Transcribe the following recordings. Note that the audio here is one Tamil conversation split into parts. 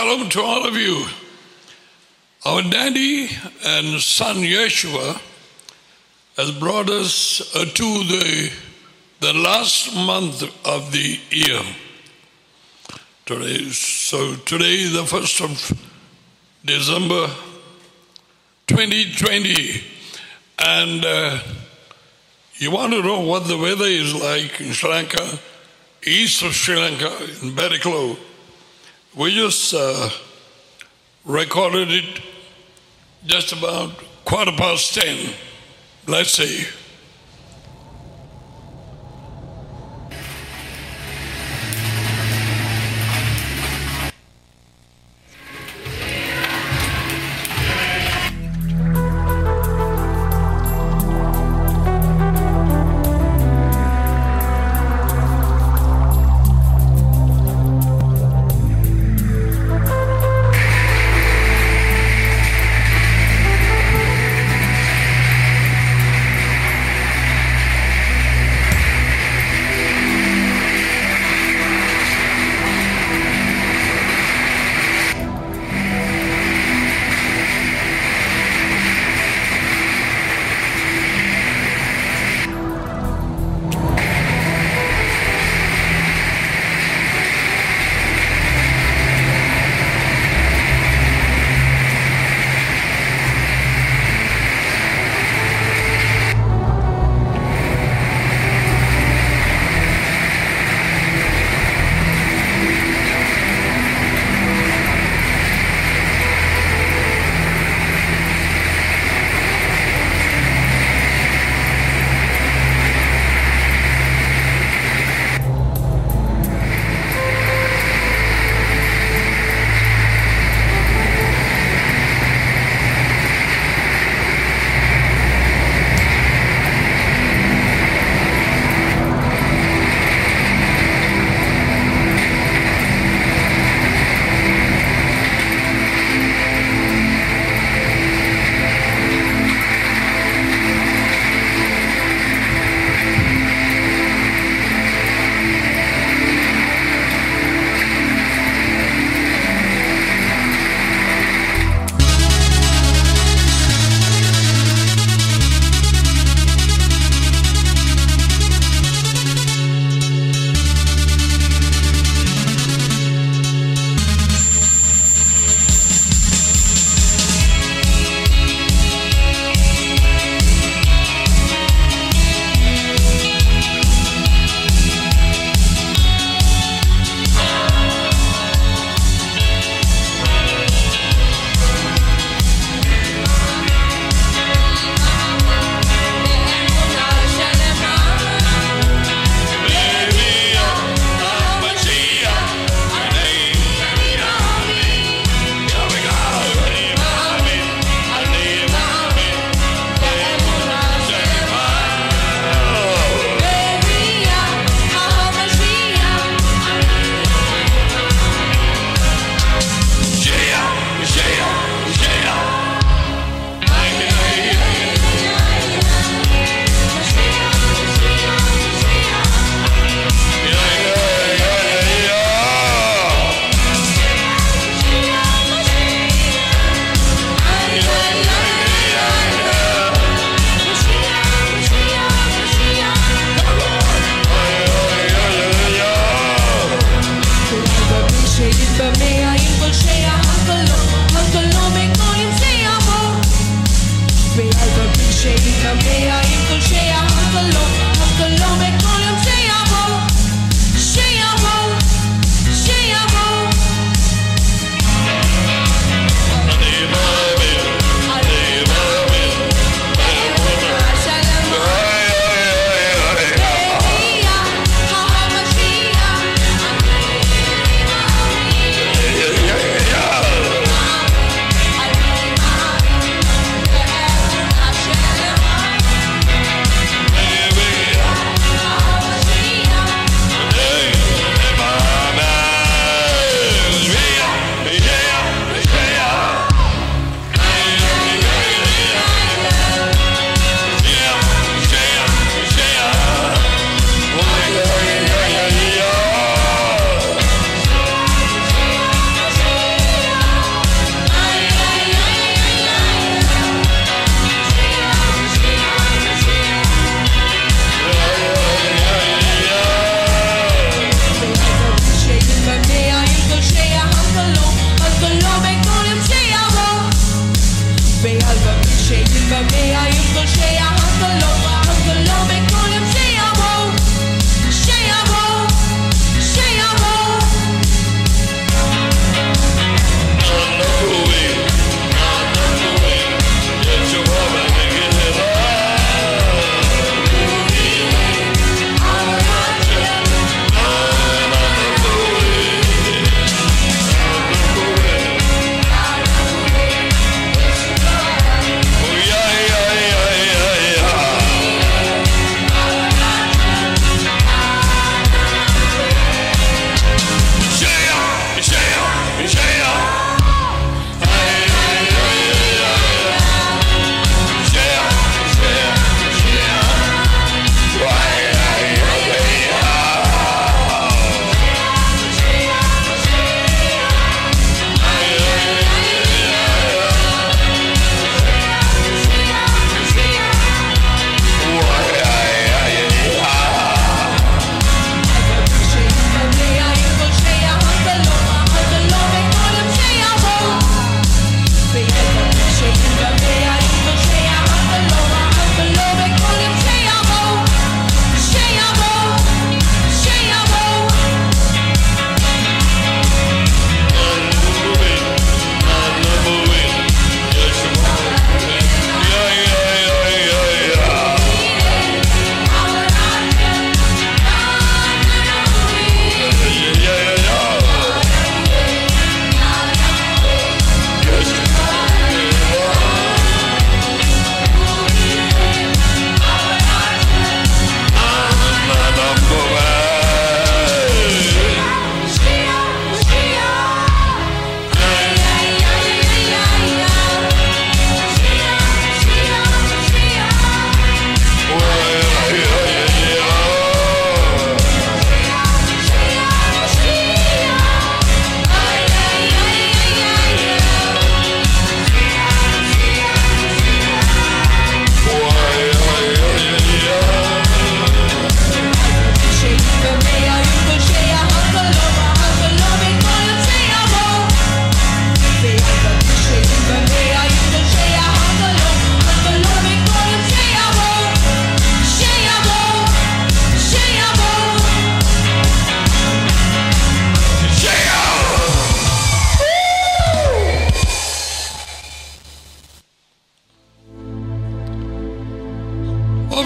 Shalom to all of you. Our daddy and son Yeshua has brought us uh, to the, the last month of the year. Today, so today, the first of December 2020, and uh, you want to know what the weather is like in Sri Lanka, east of Sri Lanka, in Beriklo. We just uh, recorded it just about quarter past ten, let's say.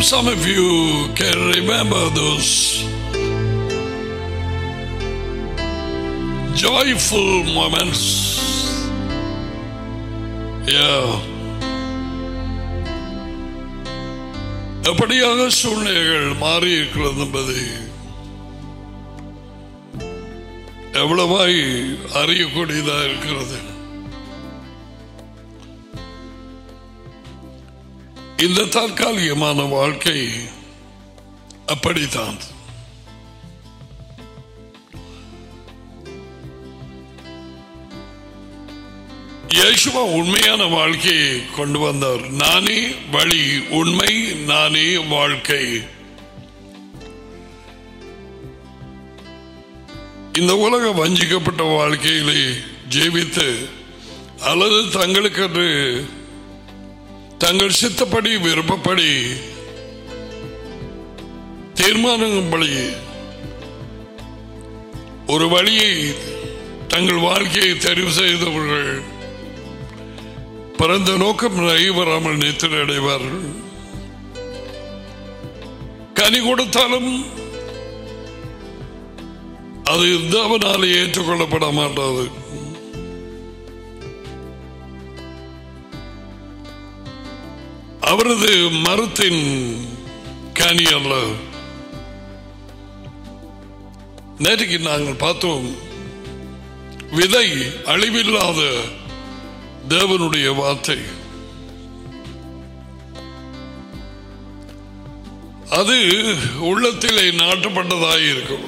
some of you can remember those joyful moments. Yeah. எப்படியாக சூழ்நிலைகள் மாறி இருக்கிறது என்பதை எவ்வளவாய் அறியக்கூடியதா இருக்கிறது இந்த தற்காலிகமான வாழ்க்கை அப்படித்தான் இயேசுவா உண்மையான வாழ்க்கையை கொண்டு வந்தார் நானே வழி உண்மை நானே வாழ்க்கை இந்த உலக வஞ்சிக்கப்பட்ட வாழ்க்கையிலே ஜீவித்து அல்லது தங்களுக்கென்று தங்கள் சித்தப்படி விருப்பப்படி தீர்மானங்கப்படி ஒரு வழியை தங்கள் வாழ்க்கையை தெரிவு செய்தவர்கள் பிறந்த நோக்கம் நிறைவராமல் நித்திர அடைவார்கள் கனி கொடுத்தாலும் அது தேவனாலே ஏற்றுக்கொள்ளப்பட மாட்டாது அவரது மரத்தின் கனி அல்ல நேற்றுக்கு நாங்கள் பார்த்தோம் விதை அழிவில்லாத தேவனுடைய வார்த்தை அது உள்ளத்திலே நாட்டப்பட்டதாக இருக்கும்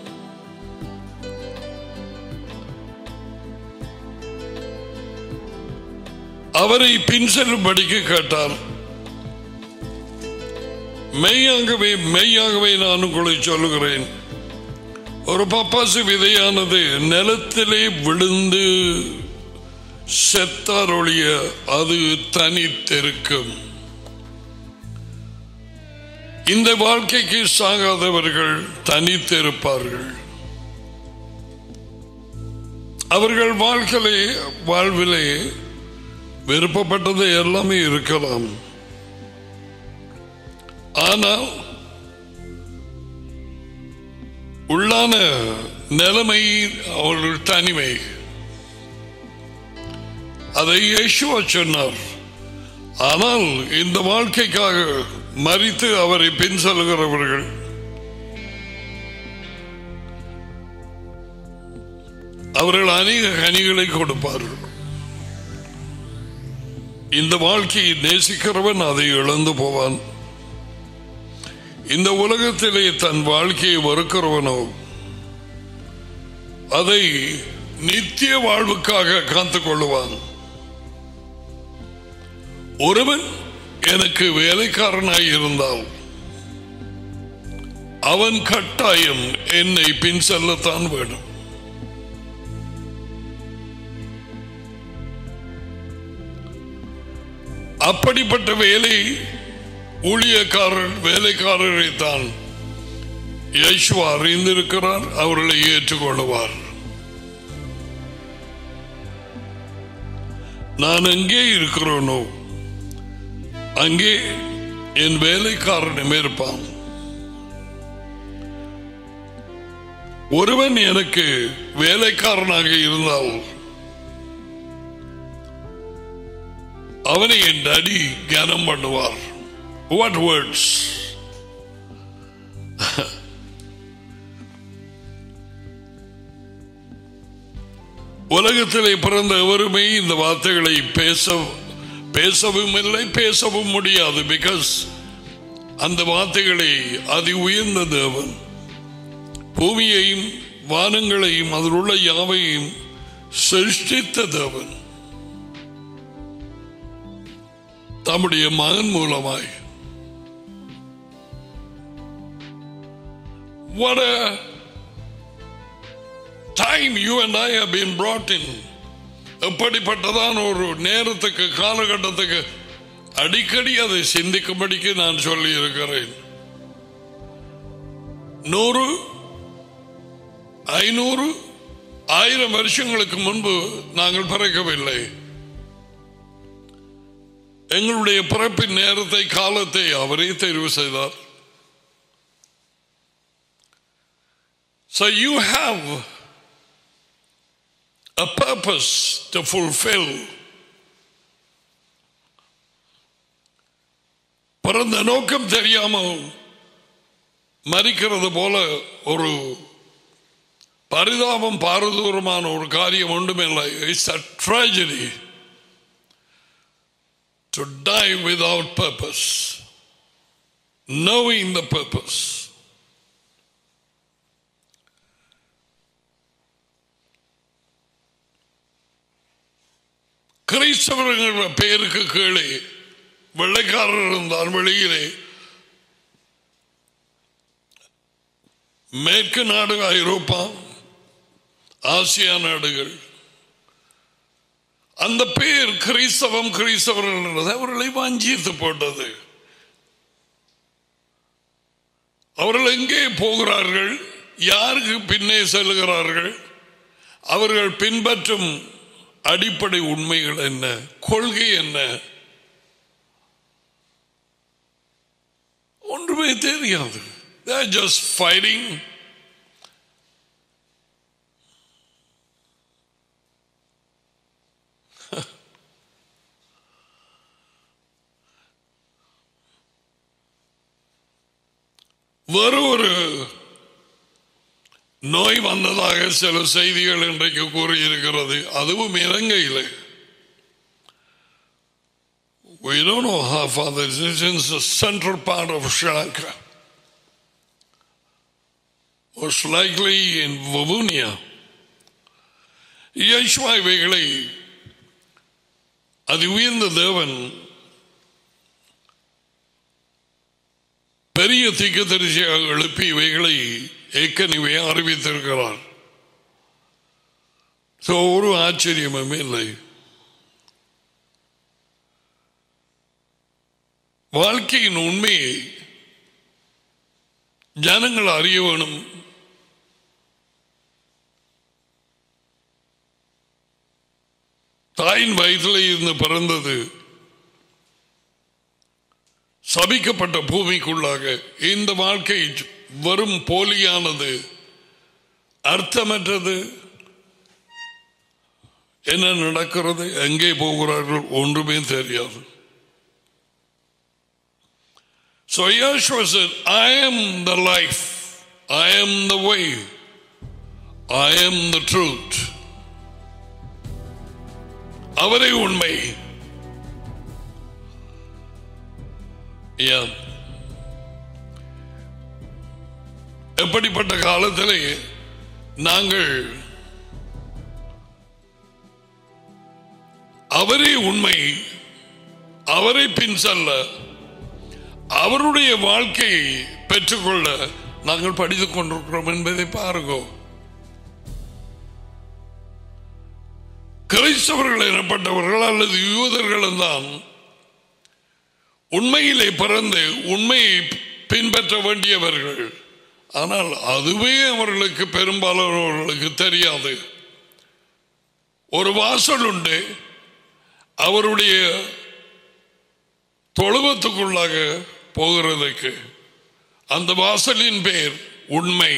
அவரை பின் செல்லும்படிக்கு கேட்டார் மெய்யாகவே மெய்யாகவே நான் உங்களை சொல்லுகிறேன் ஒரு பப்பாசு விதையானது நிலத்திலே விழுந்து செத்தாரொழிய அது தனித்திருக்கும் இந்த வாழ்க்கைக்கு சாகாதவர்கள் தனித்திருப்பார்கள் அவர்கள் வாழ்க்கையிலே வாழ்விலே விருப்பப்பட்டது எல்லாமே இருக்கலாம் ஆனால் உள்ளான நிலைமை அவர்கள் தனிமை அதை இயேசுவா சொன்னார் ஆனால் இந்த வாழ்க்கைக்காக மறித்து அவரை பின் செல்கிறவர்கள் அவர்கள் அநேக கனிகளை கொடுப்பார்கள் இந்த வாழ்க்கையை நேசிக்கிறவன் அதை இழந்து போவான் இந்த உலகத்திலே தன் வாழ்க்கையை வெறுக்கிறவனோ அதை நித்திய வாழ்வுக்காக காத்துக் கொள்ளுவான் ஒருவன் எனக்கு வேலைக்காரனாய் இருந்தால் அவன் கட்டாயம் என்னை பின் செல்லத்தான் வேண்டும் அப்படிப்பட்ட வேலை ஊழியக்காரர் வேலைக்காரரை தான் இயேசு அறிந்திருக்கிறார் அவர்களை ஏற்றுக்கொள்வார் நான் எங்கே இருக்கிறேனோ அங்கே என் வேலைக்காரனும் இருப்பான் ஒருவன் எனக்கு வேலைக்காரனாக இருந்தால் அவனை என் அடி கனம் பண்ணுவார் வாட் வேர்ட்ஸ் உலகத்திலே பிறந்த எவருமே இந்த வார்த்தைகளை பேச பேசவும் இல்லை பேசவும் முடியாது பிகாஸ் அந்த வார்த்தைகளை அதி உயர்ந்த தேவன் பூமியையும் வானங்களையும் அதில் உள்ள யாவையும் சிருஷ்டித்த தேவன் தம்முடைய மகன் மூலமாய் What a time you and I have been brought in. எப்படிப்பட்டதான ஒரு நேரத்துக்கு காலகட்டத்துக்கு அடிக்கடி அதை சிந்திக்கும்படிக்கு நான் சொல்லி இருக்கிறேன் நூறு ஐநூறு ஆயிரம் வருஷங்களுக்கு முன்பு நாங்கள் பிறக்கவில்லை எங்களுடைய பிறப்பின் நேரத்தை காலத்தை அவரே தெரிவு செய்தார் So you have a purpose to fulfill. பிறந்த நோக்கம் தெரியாமல் மறிக்கிறது போல ஒரு பரிதாபம் பாரதூரமான ஒரு காரியம் ஒன்றுமில்லை it's a tragedy to die without purpose knowing the purpose கிறிஸ்தவர்கள் பெயருக்கு கீழே வெள்ளைக்காரர் இருந்தார் வெளியிலே மேற்கு நாடு ஐரோப்பா ஆசியா நாடுகள் அந்த பேர் கிறிஸ்தவம் கிறிஸ்தவர்கள் என்றது அவர்களை வஞ்சித்து போட்டது அவர்கள் எங்கே போகிறார்கள் யாருக்கு பின்னே செல்கிறார்கள் அவர்கள் பின்பற்றும் அடிப்படை உண்மைகள் என்ன கொள்கை என்ன ஒன்றுமே தெரியாது ஜஸ்ட் ஃபைட்டிங் வேறு ஒரு நோய் வந்ததாக சில செய்திகள் இன்றைக்கு கூறியிருக்கிறது அதுவும் இலங்கையில் We don't know how far this is in the central part of Sri Lanka. Most likely in Vavunia. Yeshua இவைகளை அது உயர்ந்த தேவன் பெரிய தீக்கதரிசியாக எழுப்பி இவைகளை ஏற்கனவே அறிவித்திருக்கிறார் So, ஒரு ஆச்சரியமும் இல்லை வாழ்க்கையின் உண்மையை ஜனங்கள் அறிய வேணும் தாயின் வயிற்றில் இருந்து பிறந்தது சபிக்கப்பட்ட பூமிக்குள்ளாக இந்த வாழ்க்கை வெறும் போலியானது அர்த்தமற்றது என்ன நடக்கிறது எங்கே போகிறார்கள் ஒன்றுமே தெரியாது So Yeshua said, I am the life, I am the way, I am the truth. அவரே உண்மை Yeah. எப்படிப்பட்ட காலத்திலே நாங்கள் அவரே உண்மை அவரை பின் செல்ல அவருடைய வாழ்க்கையை பெற்றுக்கொள்ள நாங்கள் படித்துக் கொண்டிருக்கிறோம் என்பதை பாருங்க கிறிஸ்தவர்கள் எனப்பட்டவர்கள் அல்லது யூதர்கள் தான் உண்மையிலே பிறந்து உண்மையை பின்பற்ற வேண்டியவர்கள் ஆனால் அதுவே அவர்களுக்கு பெரும்பாலானவர்களுக்கு தெரியாது ஒரு வாசல் உண்டு அவருடைய தொழுவத்துக்குள்ளாக போகிறதுக்கு அந்த வாசலின் பேர் உண்மை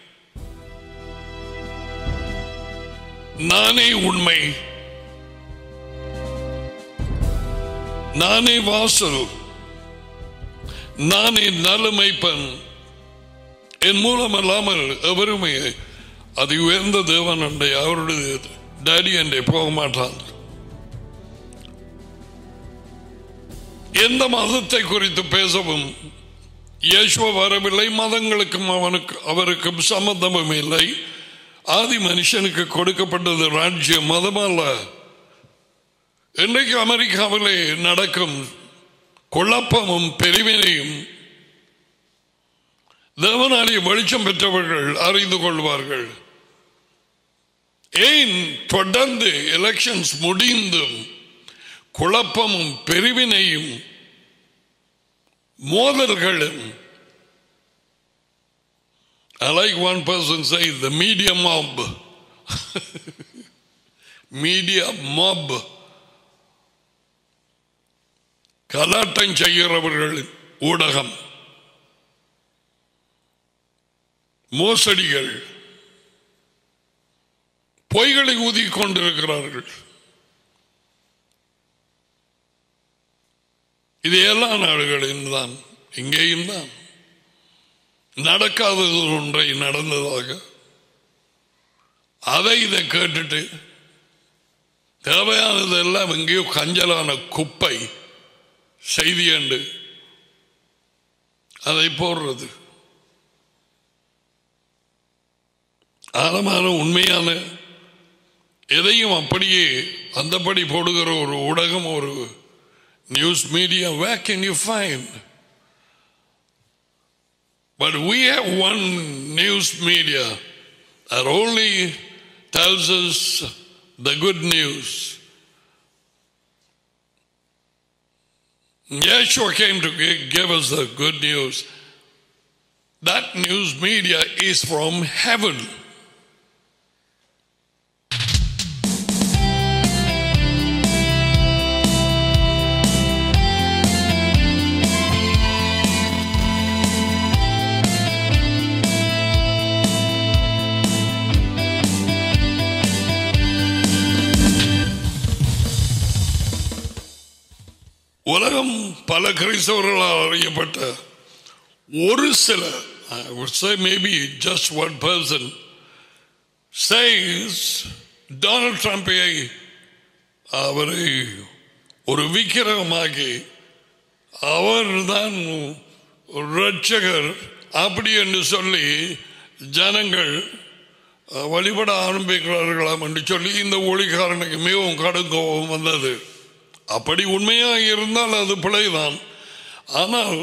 நானே உண்மை நானே வாசல் நானே நலமைப்பன் என் மூலம் அல்லாமல் எவருமே அது உயர்ந்த தேவன் அண்டை அவருடைய டேடி அண்டை போக மாட்டான் எந்த மதத்தை குறித்து பேசவும் இயேசுவ வரவில்லை மதங்களுக்கும் அவனுக்கு அவருக்கும் சம்பந்தமும் இல்லை ஆதி மனுஷனுக்கு கொடுக்கப்பட்டது ராஜ்யம் மதம் அல்ல இன்றைக்கு அமெரிக்காவிலே நடக்கும் குழப்பமும் பெருவினையும் தேவனாலே வெளிச்சம் பெற்றவர்கள் அறிந்து கொள்வார்கள் ஏன் தொடர்ந்து எலெக்ஷன்ஸ் முடிந்தும் குழப்பமும் பெருவினையும் மோதல்களும் I like one person say the media mob. media mob. கலாட்டம் செய்கிறவர்களின் ஊடகம் மோசடிகள் பொய்களை ஊதிக் கொண்டிருக்கிறார்கள் இது எல்லா நாடுகளிலும் தான் இங்கேயும் தான் நடக்காதது ஒன்றை நடந்ததாக அதை இதை கேட்டுட்டு தேவையானதெல்லாம் எங்கேயோ கஞ்சலான குப்பை செய்தி என்று அதை போடுறது ஆழமான உண்மையான எதையும் அப்படியே அந்தபடி போடுகிற ஒரு ஊடகம் ஒரு news media where can you find but we have one news media that only tells us the good news Yeshua came to gi- give us the good news that news media is from heaven உலகம் பல கிறிஸ்தவர்களால் அறியப்பட்ட ஒரு சில I would say maybe just one person says Donald ட்ரம்பை அவரை ஒரு விக்கிரகமாக்கி அவர்தான் ஒரு ரட்சகர் அப்படி என்று சொல்லி ஜனங்கள் அஹ், வழிபட ஆரம்பிக்கிறார்களாம் என்று சொல்லி இந்த ஒளிக்காரனுக்கு மிகவும் கடும் கோபம் வந்தது அப்படி உண்மையாக இருந்தால் அது பிழைதான் ஆனால்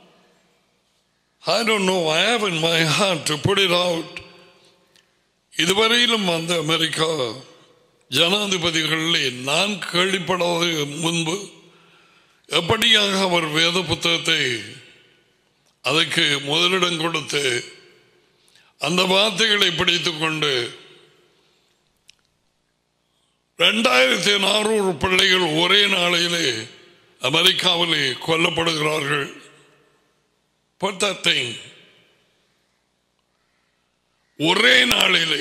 I don't know, I have in my heart to put it out. இதுவரையிலும் அந்த அமெரிக்கா ஜனாதிபதிகளிலே நான் கேள்விப்படாத முன்பு எப்படியாக அவர் வேத புத்தகத்தை அதுக்கு முதலிடம் கொடுத்து அந்த வார்த்தைகளை பிடித்துக் கொண்டு ரெண்டாயிரத்தி நானூறு பிள்ளைகள் ஒரே நாளையிலே அமெரிக்காவிலே கொல்லப்படுகிறார்கள் Put that thing. ஒரே நாளிலே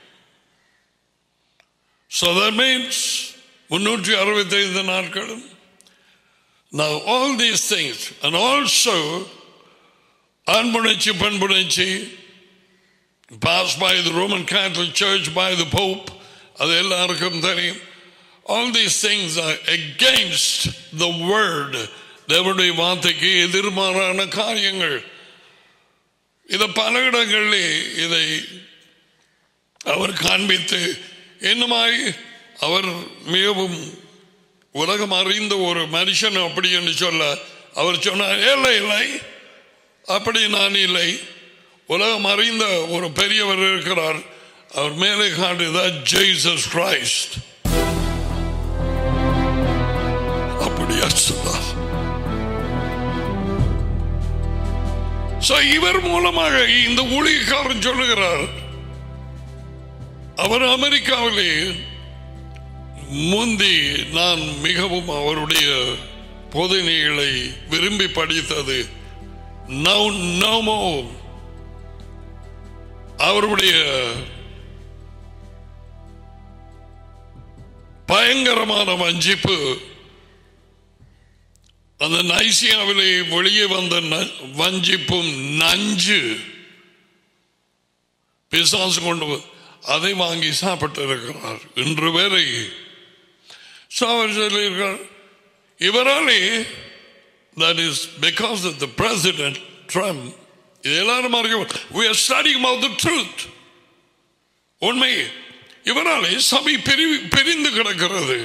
So that means முன்னூற்றி அறுபத்தி ஐந்து நாட்களும் Now all these things and also அன்புணர்ச்சி பண்புணர்ச்சி passed by the Roman Catholic Church by the Pope அது எல்லாருக்கும் தெரியும் all these things are against the word தேவனுடைய வார்த்தைக்கு எதிர்மாறான காரியங்கள் இதை பல இடங்களிலே இதை அவர் காண்பித்து என்னமாய் அவர் மிகவும் உலகம் அறிந்த ஒரு மனுஷன் அப்படி என்று சொல்ல அவர் சொன்னார் இல்லை இல்லை அப்படி நான் இல்லை உலகம் அறிந்த ஒரு பெரியவர் இருக்கிறார் அவர் மேலே காட்டுதான் ஜெய்சஸ் கிரைஸ்ட் அப்படியா சொன்னார் So, இவர் மூலமாக இந்த ஊழியக்காரன் சொல்லுகிறார் அவர் அமெரிக்காவிலே முந்தி நான் மிகவும் அவருடைய போதனைகளை விரும்பி படித்தது Now no more. அவருடைய பயங்கரமான வஞ்சிப்பு அந்த நைசியாவிலே வெளியே வந்த ந- வஞ்சிப்பும் நஞ்சு பிசாசு கொண்டு வ- அதை வாங்கி சாப்பிட்டு இருக்கிறார் இன்று வரை So அவர் சொல்லியிருக்கார் இவராலே that is because of the president Trump இது எல்லாரும் அறியும் we are studying about the truth உண்மை இவராலே சபை பிரி பிரிந்து கிடக்கிறது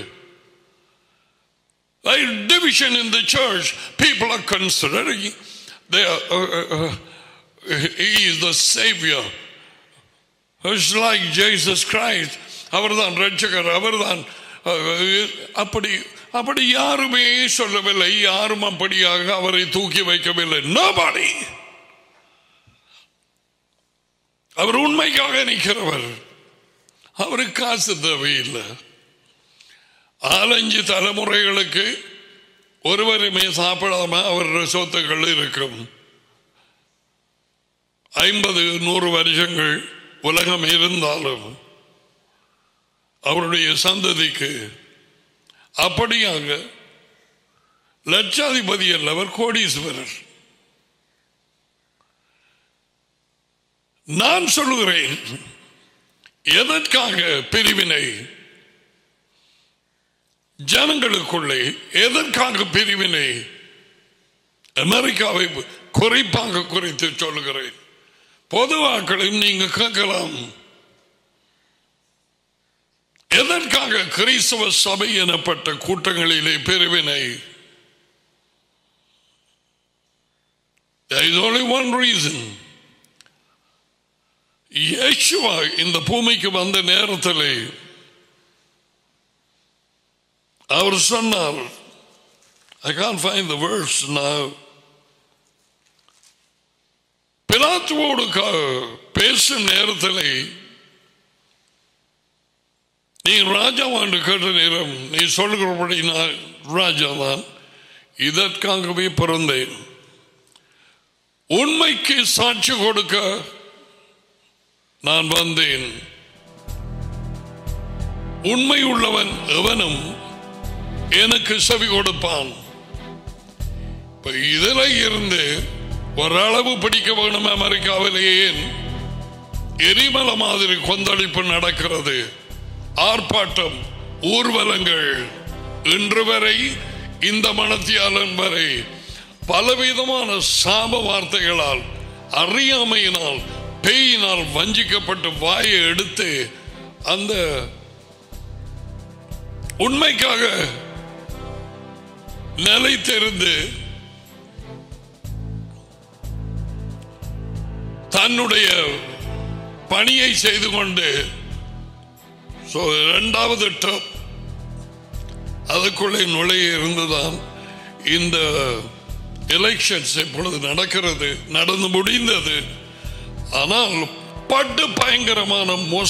Like division in the church, people are considering they are, uh, uh, uh, he is the savior. It's like Jesus Christ. அவர்தான் ரட்சகர் அவர்தான் அஹ், அப்படி அப்படி யாருமே சொல்லவில்லை யாரும் அப்படியாக அவரை தூக்கி வைக்கவில்லை nobody அவர் உண்மைக்காக நிற்கிறவர் அவருக்கு காசு தேவையில்லை ஆலஞ்சு தலைமுறைகளுக்கு ஒருவருமே சாப்பிடாம அவருடைய சொத்துக்கள் இருக்கும் ஐம்பது நூறு வருஷங்கள் உலகம் இருந்தாலும் அவருடைய சந்ததிக்கு அப்படியாக லட்சாதிபதி அல்லவர் கோடீஸ்வரர் நான் சொல்லுகிறேன் எதற்காக பிரிவினை ஜனங்களுக்குள்ளே எதற்காக பிரிவினை அமெரிக்காவை குறிப்பாக குறித்து சொல்லுகிறேன் பொதுவாக்களையும் நீங்க கேட்கலாம் எதற்காக கிறிஸ்தவ சபை எனப்பட்ட கூட்டங்களிலே பிரிவினை There is only one reason. இயேசுவா இந்த பூமிக்கு வந்த நேரத்தில் அவர் சொன்னார் I can't find the verse now. பிலாத்துவோடு க- பேசும் நேரத்தில் நீ ராஜாவாண்டு கேட்ட நேரம் நீ சொல்கிறபடி நான் ராஜாதான் இதற்காகவே பிறந்தேன் உண்மைக்கு சாட்சி கொடுக்க நான் வந்தேன் உண்மை உள்ளவன் எவனும் எனக்கு செவி கொடுப்பான் இப்ப இதுல இருந்து ஓரளவு படிக்க வேணும் அமெரிக்காவிலேயே எரிமல மாதிரி கொந்தளிப்பு நடக்கிறது ஆர்ப்பாட்டம் ஊர்வலங்கள் இன்று வரை இந்த மனத்தியாளன் வரை பலவிதமான சாப வார்த்தைகளால் அறியாமையினால் பேயினால் வஞ்சிக்கப்பட்டு வாயை எடுத்து அந்த உண்மைக்காக நிலைத்திருந்து தன்னுடைய பணியை செய்து கொண்டு so, இரண்டாவது term, அதுக்குள்ளே நுழைய இருந்துதான் இந்த எலெக்ஷன்ஸ் இப்பொழுது நடக்கிறது நடந்து முடிந்தது ஆனால் பட்டு பயங்கரமான மோச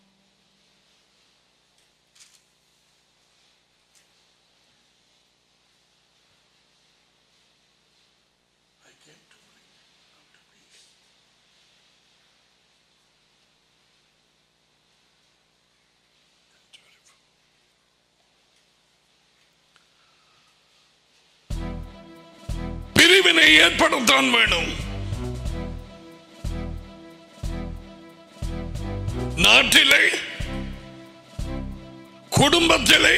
பிரிவினை ஏற்படத்தான் வேணும் நாட்டிலே குடும்பத்திலே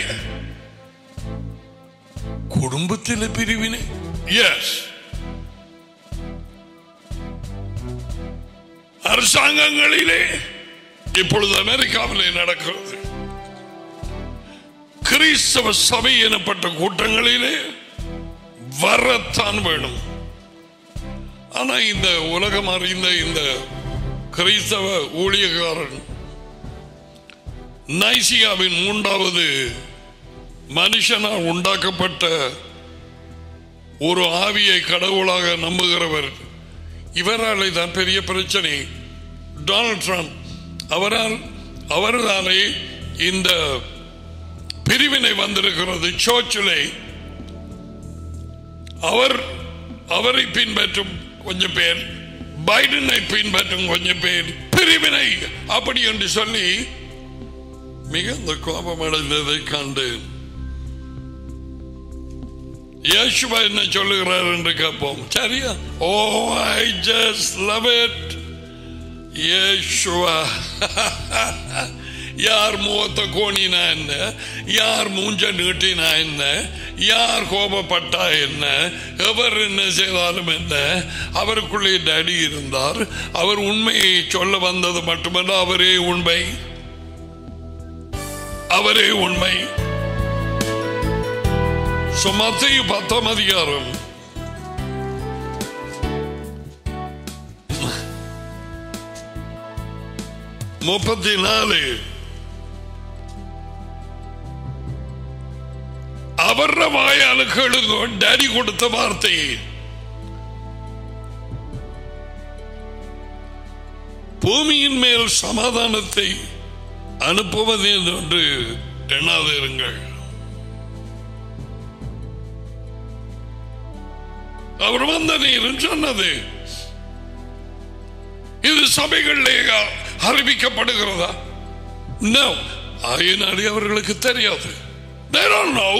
குடும்பத்திலே பிரிவினை எஸ் அரசாங்கங்களிலே இப்பொழுது அமெரிக்காவிலே நடக்கிறது கிறிஸ்தவ சபை எனப்பட்ட கூட்டங்களிலே வரத்தான் வேணும் ஆனா இந்த உலகம் அறிந்த இந்த கிறிஸ்தவ ஊழியக்காரன் நைசியாவின் மூன்றாவது மனுஷனால் உண்டாக்கப்பட்ட ஒரு ஆவியை கடவுளாக நம்புகிறவர் இவராலே தான் பெரிய பிரச்சனை டொனால்ட் ட்ரம்ப் அவரால் அவராலே இந்த பிரிவினை வந்திருக்கிறது சோச்சிலே அவர் அவரை பின்பற்றும் கொஞ்சம் பேர் பைடனை பின்பற்றும் கொஞ்சம் பேர் பிரிவினை அப்படி என்று சொல்லி மிகுந்த கோபம் அடைந்ததை கண்டு இயேசுவா என்ன சொல்லுகிறார் என்று கேட்போம் சரியா oh I just love it இயேசுவா யார் முகத்தை கோணினா என்ன யார் மூஞ்ச நீட்டினா என்ன யார் கோபப்பட்டா என்ன எவர் என்ன செய்தாலும் என்ன அவருக்குள்ளே டடி இருந்தார் அவர் உண்மையை சொல்ல வந்தது மட்டுமல்ல அவரே உண்மை அவரே உண்மை சுமத்தையு பத்தாம் அதிகாரம் முப்பத்தி நாலு அவர வாயால கேளுங்க டேடி கொடுத்த வார்த்தை பூமியின் மேல் சமாதானத்தை அனுப்புவது என்று எண்ணாதிருங்கள் அவர் வந்த நேரம் சொன்னது இது சபைகளிலே அறிவிக்கப்படுகிறதா No. ஆயினாடி அவர்களுக்கு தெரியாது They don't know.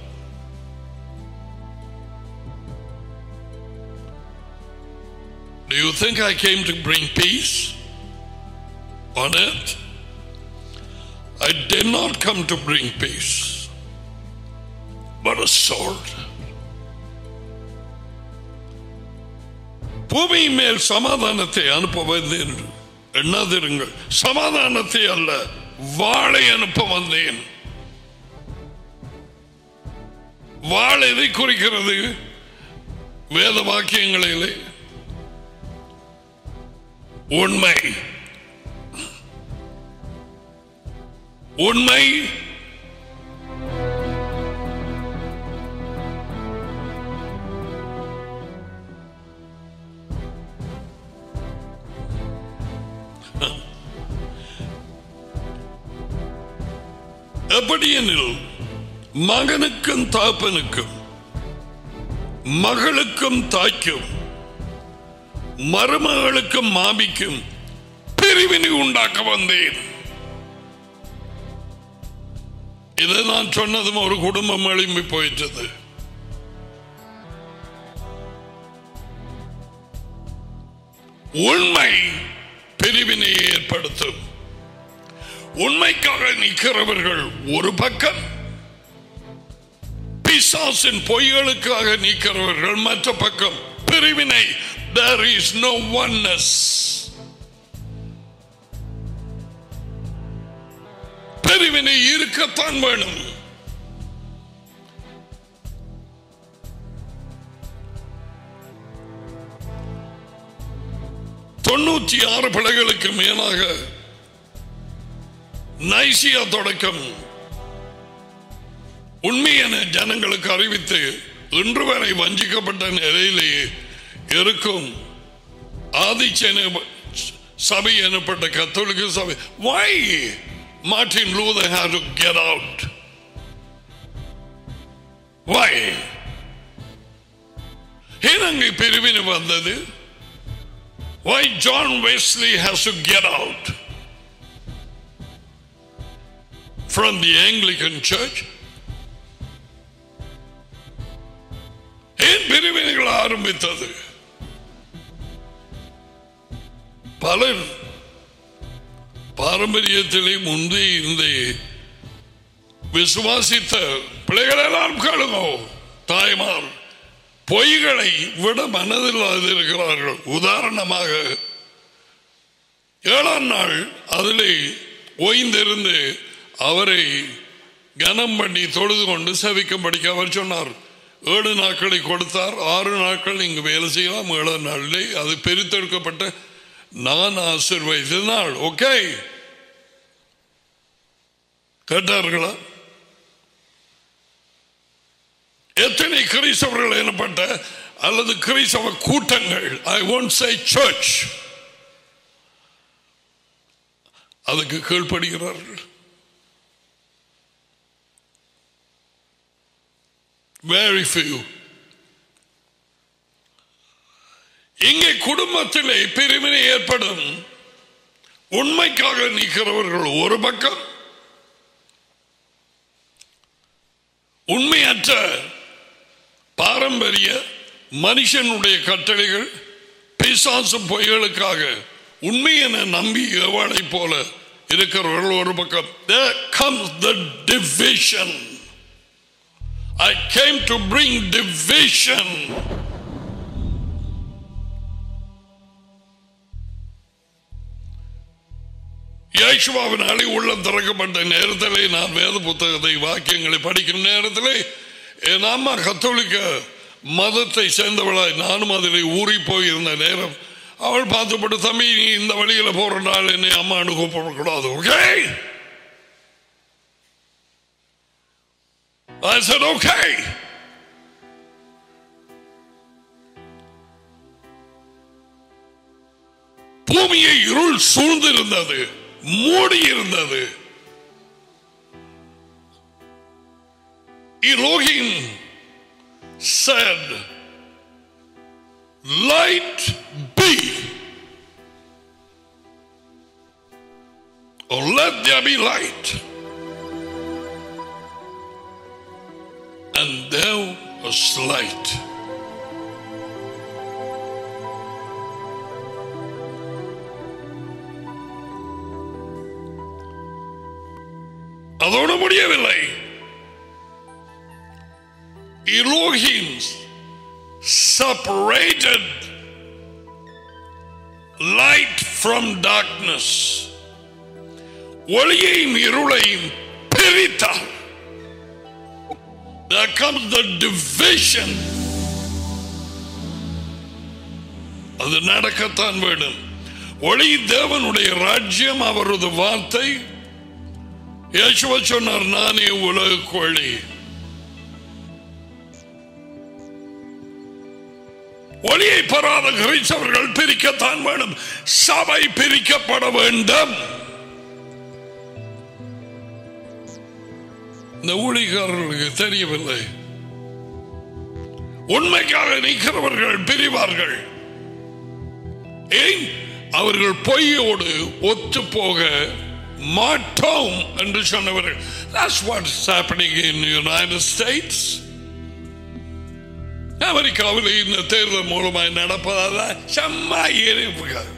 Do you think I came to bring peace on earth? I did not come to bring peace, but a sword. பூமி மேல் சமாதானத்தை அனுப்ப வந்தேன் எண்ணாதிருங்கள் சமாதானத்தை அல்ல வாளை அனுப்ப வந்தேன் வாள் எதை குறிக்கிறது வேத வாக்கியங்களிலே உண்மை உண்மை எப்படியெனில் மகனுக்கும் தாப்பனுக்கும் மகளுக்கும் தாய்க்கும் மருமகளுக்கும் மாமிக்கும் பிரிவினை உண்டாக்க வந்தேன் இதை நான் சொன்னதும் ஒரு குடும்பம் எழும்பி போயிட்டது உண்மை பிரிவினை ஏற்படுத்தும் உண்மைக்காக நிற்கிறவர்கள் ஒரு பக்கம் பிசாசின் பொய்களுக்காக நிற்கிறவர்கள் மற்ற பக்கம் பிரிவினை there is no oneness பிரிவினை இருக்கத்தான் வேணும் தொண்ணூற்றி ஆறு பிள்ளைகளுக்கு மேலாக நைசியா தொடக்கம் உண்மை என ஜனங்களுக்கு அறிவித்து இன்று வரை வஞ்சிக்கப்பட்ட நிலையிலேயே இருக்கும் ஆதிச்சன சபை எனப்பட்ட கத்தோலிக்க சபை why Martin Luther had to get out why ஏன் அங்கே பிரிவினை வந்தது why John Wesley has to get out from the Anglican Church ஏன் பிரிவினைகள் ஆரம்பித்தது பலர் பாரம்பரியத்திலே முந்தி இருந்த விசுவாசித்த பிள்ளைகள் எல்லாம் கேளுங்கோ தாய்மார் பொய்களை விட மனதில் இருக்கிறார்கள் உதாரணமாக ஏழாம் நாள் அதிலே ஓய்ந்திருந்து அவரை கனம் பண்ணி தொழுது கொண்டு செவிக்கும்படிக்க அவர் சொன்னார் ஏழு நாட்களை கொடுத்தார் ஆறு நாட்கள் இங்கு வேலை செய்யலாம் ஏழு நாளிலே அது பிரித்தெடுக்கப்பட்ட நான் ஆசிர்வதித்த நாள் ஓகே கேட்டார்களா எத்தனை கிறிஸ்தவர்கள் எனப்பட்ட அல்லது கிறிஸ்தவ கூட்டங்கள் ஐ ஒன்ட் சே சர்ச் அதுக்கு கீழ்ப்படுகிறார்கள் வெரி few இங்கே குடும்பத்திலே பிரிவினை ஏற்படும் உண்மைக்காக நிற்கிறவர்கள் ஒரு பக்கம் உண்மையற்ற பாரம்பரிய மனுஷனுடைய கட்டளைகள் பிசாசு பொய்களுக்காக உண்மை என நம்பி எவளை போல இருக்கிறவர்கள் ஒரு பக்கம் There comes the division. I came to bring division. யேசுவாவினாலே உள்ளம் திறக்கப்பட்ட நேரத்திலே நான் வேத புத்தகத்தை வாக்கியங்களை படிக்கும் நேரத்திலே என் அம்மா கத்தோலிக்க மதத்தை சேர்ந்தவளாய் நானும் அதில் ஊறி போயிருந்த நேரம் அவள் பார்த்துப்பட்டு தம்பி நீ இந்த வழியில போற நாள் என்னை அம்மானு கூப்பிடக்கூடாது ஓகே I said, okay. பூமியை இருள் சூழ்ந்திருந்தது மூடி இருந்தது Elohim said, light be. Or let there be light. And there was light. அதோடு முடியவில்லை Elohim separated light from darkness. ஒளியையும் இருளையும் பிரித்தார் There comes the division. அது நடக்கத்தான் வேண்டும் ஒளி தேவனுடைய ராஜ்யம் அவரது வார்த்தை இயேசுவ சொன்னார் நானே உலக ஒளி ஒளியை பெறாத கிறிஸ்தவர்கள் பிரிக்கத்தான் வேண்டும் சபை பிரிக்கப்பட வேண்டும் இந்த ஊழியக்காரர்களுக்கு தெரியவில்லை உண்மைக்காக நிற்கிறவர்கள் பிரிவார்கள் ஏன் அவர்கள் பொய்யோடு ஒத்து போக மாட்டோம் என்று சொன்னவர்கள் That's what's happening in the United States. அமெரிக்காவில் இந்த தேர்தல் மூலமாய் நடப்பதால செம்ம எரிப்புகள்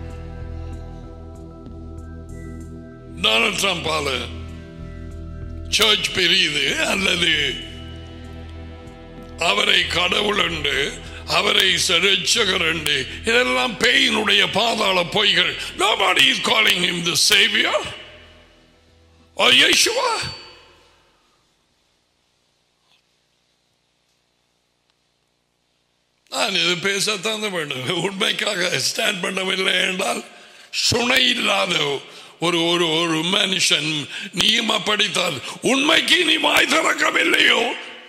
டொனால்ட் ட்ரம்பால சர்ச் பெரியுது அல்லது அவரை கடவுள் என்று அவரை ரட்சகர் என்று இதெல்லாம் பேயினுடைய பாதாள பொய்கள் nobody is calling him the savior or Yeshua நான் இது பேசத்தான் வேண்டும் உண்மைக்காக ஸ்டாண்ட் பண்ணவில்லை என்றால் சுனை இல்லாத ஒரு ஒரு ஒரு மனுஷன் நீயும் படித்தால் உண்மைக்கு நீ வாய் திறக்கவில்லையோ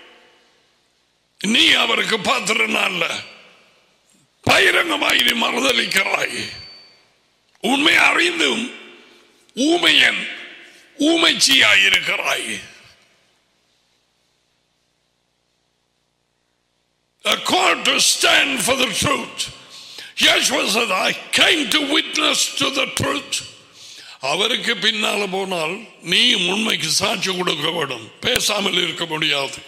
நீ அவருக்கு பாத்திரனால பகிரங்கமாய் நீ மறுதளிக்கிறாய் உண்மை அறிந்தும் ஊமையன் ஊமைச்சியாயிருக்கிறாய் a call to stand for the truth. Yeshua said, I came to witness to the truth. அவருக்கு பின்னால போனால் நீ உண்மைக்கு சாட்சி கொடுக்க வேண்டும் பேசாமல் இருக்க முடியாது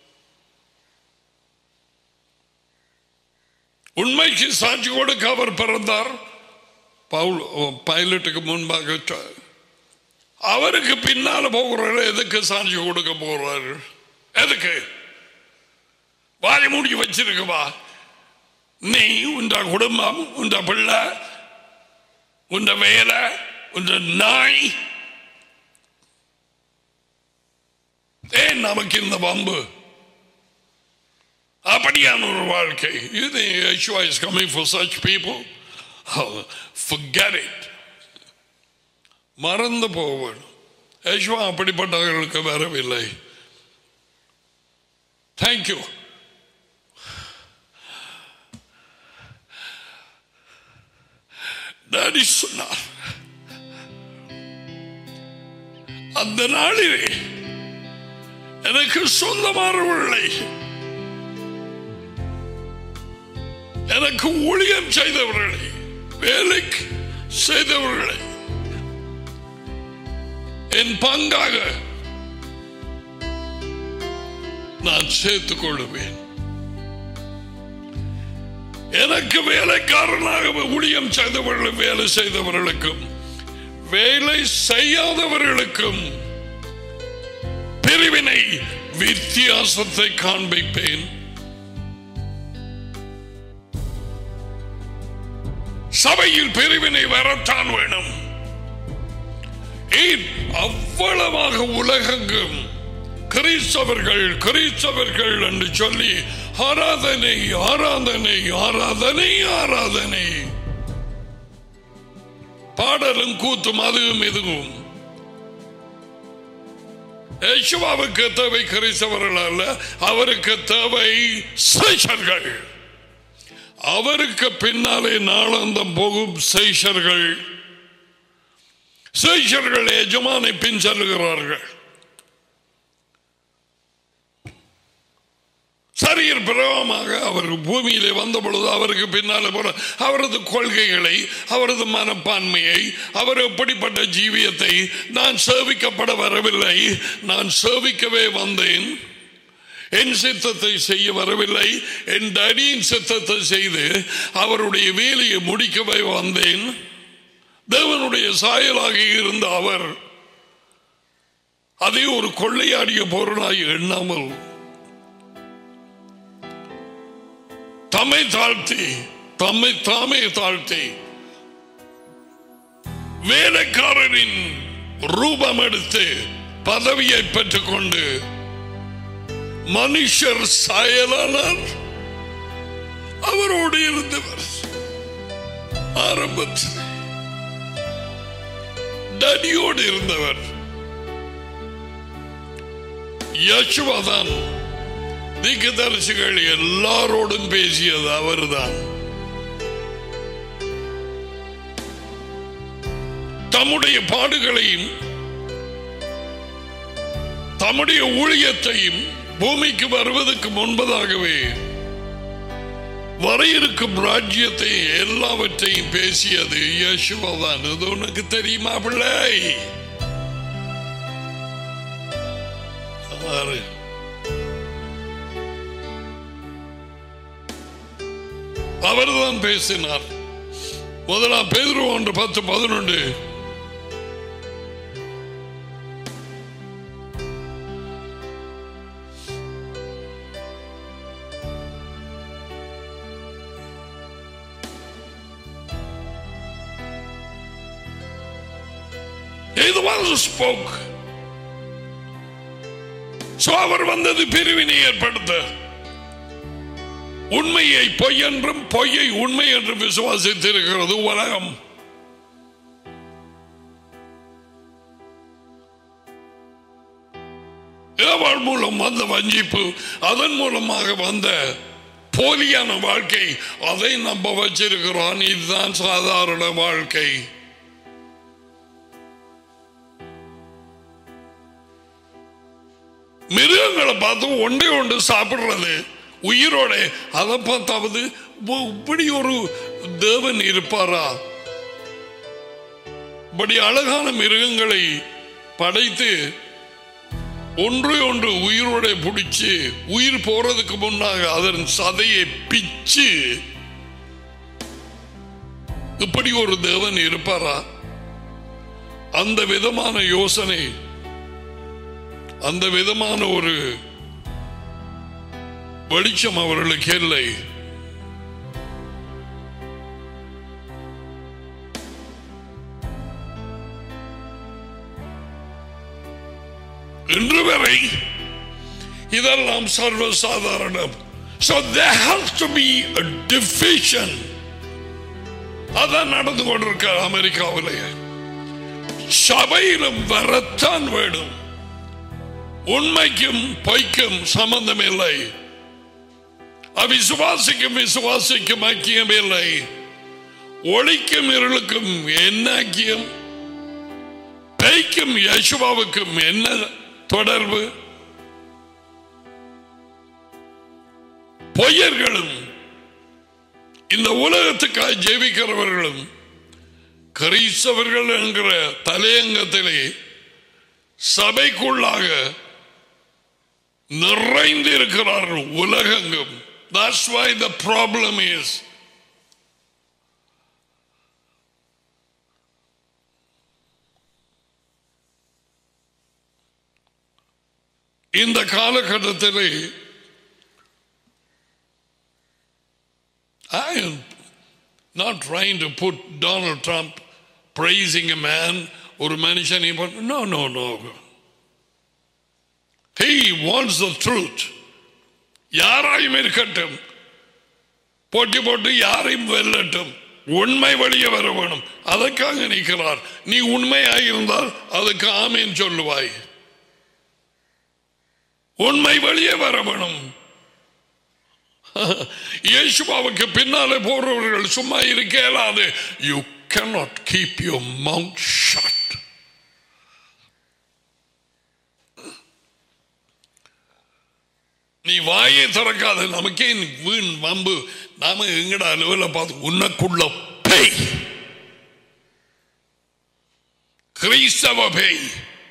உண்மைக்கு சாட்சி கொடுக்க அவர் பிறந்தார் பவுல் பைலட்டுக்கு முன்பாக சொ- அவருக்கு பின்னால போகிறாரு எதுக்கு சாட்சி கொடுக்க போறாரு எதுக்கு வாரி மூடி வச்சிருக்கவா நீ உண்ட குடும்பம் உண்ட பிள்ளை உண்ட வேலை உண்ட நாய் ஏன் நமக்கு இந்த வம்பு அப்படியான ஒரு வாழ்க்கை இது Yeshua is coming for such people oh, forget it மறந்து போவன் யேசுவா அப்படிப்பட்டவர்களுக்கு வரவில்லை தேங்க்யூ டாடி சொன்னார் அந்த நாளிலே எனக்கு சொந்தமானவர்களை எனக்கு ஊழியம் செய்தவர்களை வேலைக்கு செய்தவர்களை என் பங்காக நான் சேர்த்துக் கொள்ளுவேன் எனக்கு வேலைக்காரனாக ஊழியம் செய்தவர்கள் வேலை செய்தவர்களுக்கும் வேலை செய்யாதவர்களுக்கும் பிரிவினை வித்தியாசத்தை காண்பிப்பேன் சபையில் பிரிவினை வரத்தான் வேணும் ஏன் அவ்வளவாக உலகெங்கும் கிறிஸ்தவர்கள் கிறிஸ்தவர்கள் என்று சொல்லி ஆராதனை ஆராதனை ஆராதனை ஆராதனை பாடலும் கூத்தும் அதுவும் இதுவும் யேசுவாவுக்கு தேவை கிறிஸ்தவர்கள் அல்ல அவருக்கு தேவை சேஷர்கள் அவருக்கு பின்னாலே நாளந்தம் போகும் சேஷர்கள் சேஷர்கள் எஜமானை பின் செல்கிறார்கள் சரீர பிரபமாக அவர் பூமியிலே வந்த பொழுது அவருக்கு பின்னாலே போற அவரது கொள்கைகளை அவரது மனப்பான்மையை அவர் எப்படிப்பட்ட ஜீவியத்தை நான் சேவிக்கப்பட வரவில்லை நான் சேவிக்கவே வந்தேன் என் சித்தத்தை செய்ய வரவில்லை என் டடியின் சித்தத்தை செய்து அவருடைய வேலையை முடிக்கவே வந்தேன் தேவனுடைய சாயலாக இருந்த அவர் அதை ஒரு கொள்ளையாடிய பொருளாய் எண்ணாமல் தம்மை தாழ்த்தி தம்மை தாமே தாழ்த்தி வேலைக்காரரின் ரூபம் எடுத்து பதவியை பெற்றுக்கொண்டு மனுஷர் சாயலானார் அவரோடு இருந்தவர் ஆரம்பத்தில் டடியோடு இருந்தவர் யசுவதான் தீர்க்கதரிசிகள் எல்லாரோடும் பேசியது அவர்தான் தம்முடைய பாடுகளையும் தம்முடைய ஊழியத்தையும் பூமிக்கு வருவதற்கு முன்பதாகவே வர இருக்கும் ராஜ்யத்தை எல்லாவற்றையும் பேசியது யசுவதான் இது உனக்கு தெரியுமா பிள்ளை ஆறு. அவர்தான் பேசினார் முதலாம் பேதுரு ஒன்று பத்து பதினொன்று இது was spoke So அவர் வந்தது பிரிவினை ஏற்படுத்த உண்மையை பொய் என்றும் பொய்யை உண்மை என்றும் விசுவாசித்திருக்கிறது உலகம் ஏவாள் மூலம் வந்த வஞ்சிப்பு அதன் மூலமாக வந்த போலியான வாழ்க்கை அதை நம்ப வச்சிருக்கிறோம் இதுதான் சாதாரண வாழ்க்கை மிருகங்களை பார்த்து ஒன்றே ஒன்று சாப்பிடுறது உயிரோட அதை பார்த்தாவது உ- இப்படி ஒரு தேவன் இருப்பாரா இப்படி அழகான மிருகங்களை படைத்து ஒன்று ஒன்று உயிரோட பிடிச்சு உயிர் போறதுக்கு முன்னாக அதன் சதையை பிச்சு இப்படி ஒரு தேவன் இருப்பாரா அந்த விதமான யோசனை அந்த விதமான ஒரு வெளிச்சம் அவர்களுக்கு இல்லை இன்று வரை இதெல்லாம் சர்வசாதாரணம் So there has to be a division. அதான் நடந்து கொண்டிருக்க அமெரிக்காவிலே சபையிலும் வரத்தான் வேணும் உண்மைக்கும் பொய்க்கும் சம்பந்தம் இல்லை அவிசுவாசிக்கும் விசுவாசிக்கும் ஐக்கியம் இல்லை ஒளிக்கும் இருளுக்கும் என்ன ஐக்கியம் பேய்க்கும் யசுவாவுக்கும் என்ன தொடர்பு பொய்யர்களும் இந்த உலகத்துக்காக ஜெபிக்கிறவர்களும் கிறிஸ்தவர்கள் என்கிற தலையங்கத்திலே சபைக்குள்ளாக நிறைந்து இருக்கிறார்கள் உலகெங்கும் That's why the problem is இந்த காலகட்டத்திலே I am not trying to put Donald Trump praising a man or a மனுஷனை போட்டு- no no no he wants the truth யாராயும் இருக்கட்டும் போட்டி போட்டு யாரையும் வெல்லட்டும் உண்மை வெளியே வர வேணும் அதற்காக நிற்கிறார் நீ உண்மையாயிருந்தால் அதுக்கு ஆமேன் சொல்லுவாய் உண்மை வெளியே வர வேணும் இயேசுவாவுக்கு பின்னாலே போறவர்கள் சும்மா இருக்க இயலாது you cannot keep your mouth shut நீ வாயை திறக்காத நமக்கே நீ வீண் வம்பு நாம எங்கட அலுவல பார்த்து உனக்குள்ள பேய் கிறிஸ்தவ பேய்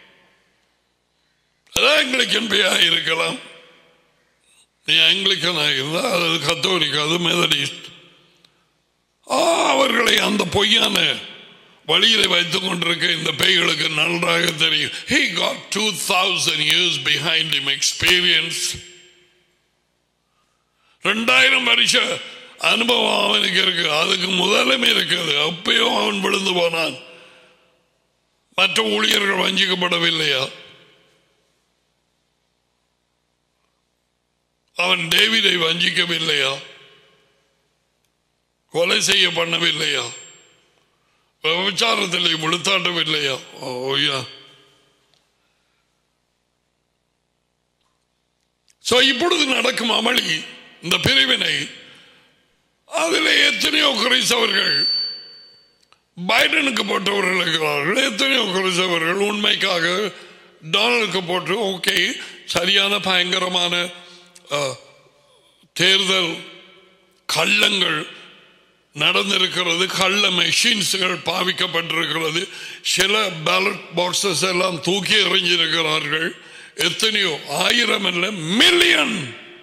அதான் எங்களுக்கு பேயா இருக்கலாம் நீ ஆங்கிலிக்கனா இருந்தா அது கத்தோலிக்க அது மெதடிஸ்ட் ஆ, அவர்களை அந்த பொய்யான வழியில வைத்துக் கொண்டிருக்க இந்த பேய்களுக்கு நன்றாக தெரியும் he got 2000 years behind him experience ரெண்டாயிரம் வருஷ அனுபவம் அவனுக்கு இருக்கு அதுக்கு முதலுமே இருக்குது அப்பயும் அவன் விழுந்து போனான் மற்ற ஊழியர்கள் வஞ்சிக்கப்படவில்லையா அவன் டேவிடை வஞ்சிக்கவில்லையா கொலை செய்ய பண்ணவில்லையா விபச்சாரத்தில் விழுத்தாட்டவில்லையா ஓயா சோ இப்பொழுது நடக்கும் அமளி இந்த பிரிவினை அதில் எத்தனையோ கிறிஸ்தவர்கள் பைடனுக்கு போட்டவர்கள் இருக்கிறார்கள் எத்தனையோ கிறிஸ்தவர்கள் உண்மைக்காக டொனால்டுக்கு போட்டு ஓகே சரியான பயங்கரமான அஹ், தேர்தல் கள்ளங்கள் நடந்திருக்கிறது கள்ள மெஷின்ஸ்கள் பாவிக்கப்பட்டிருக்கிறது சில பேலட் பாக்ஸஸ் எல்லாம் தூக்கி எறிஞ்சிருக்கிறார்கள் எத்தனையோ ஆயிரம் அல்ல மில்லியன்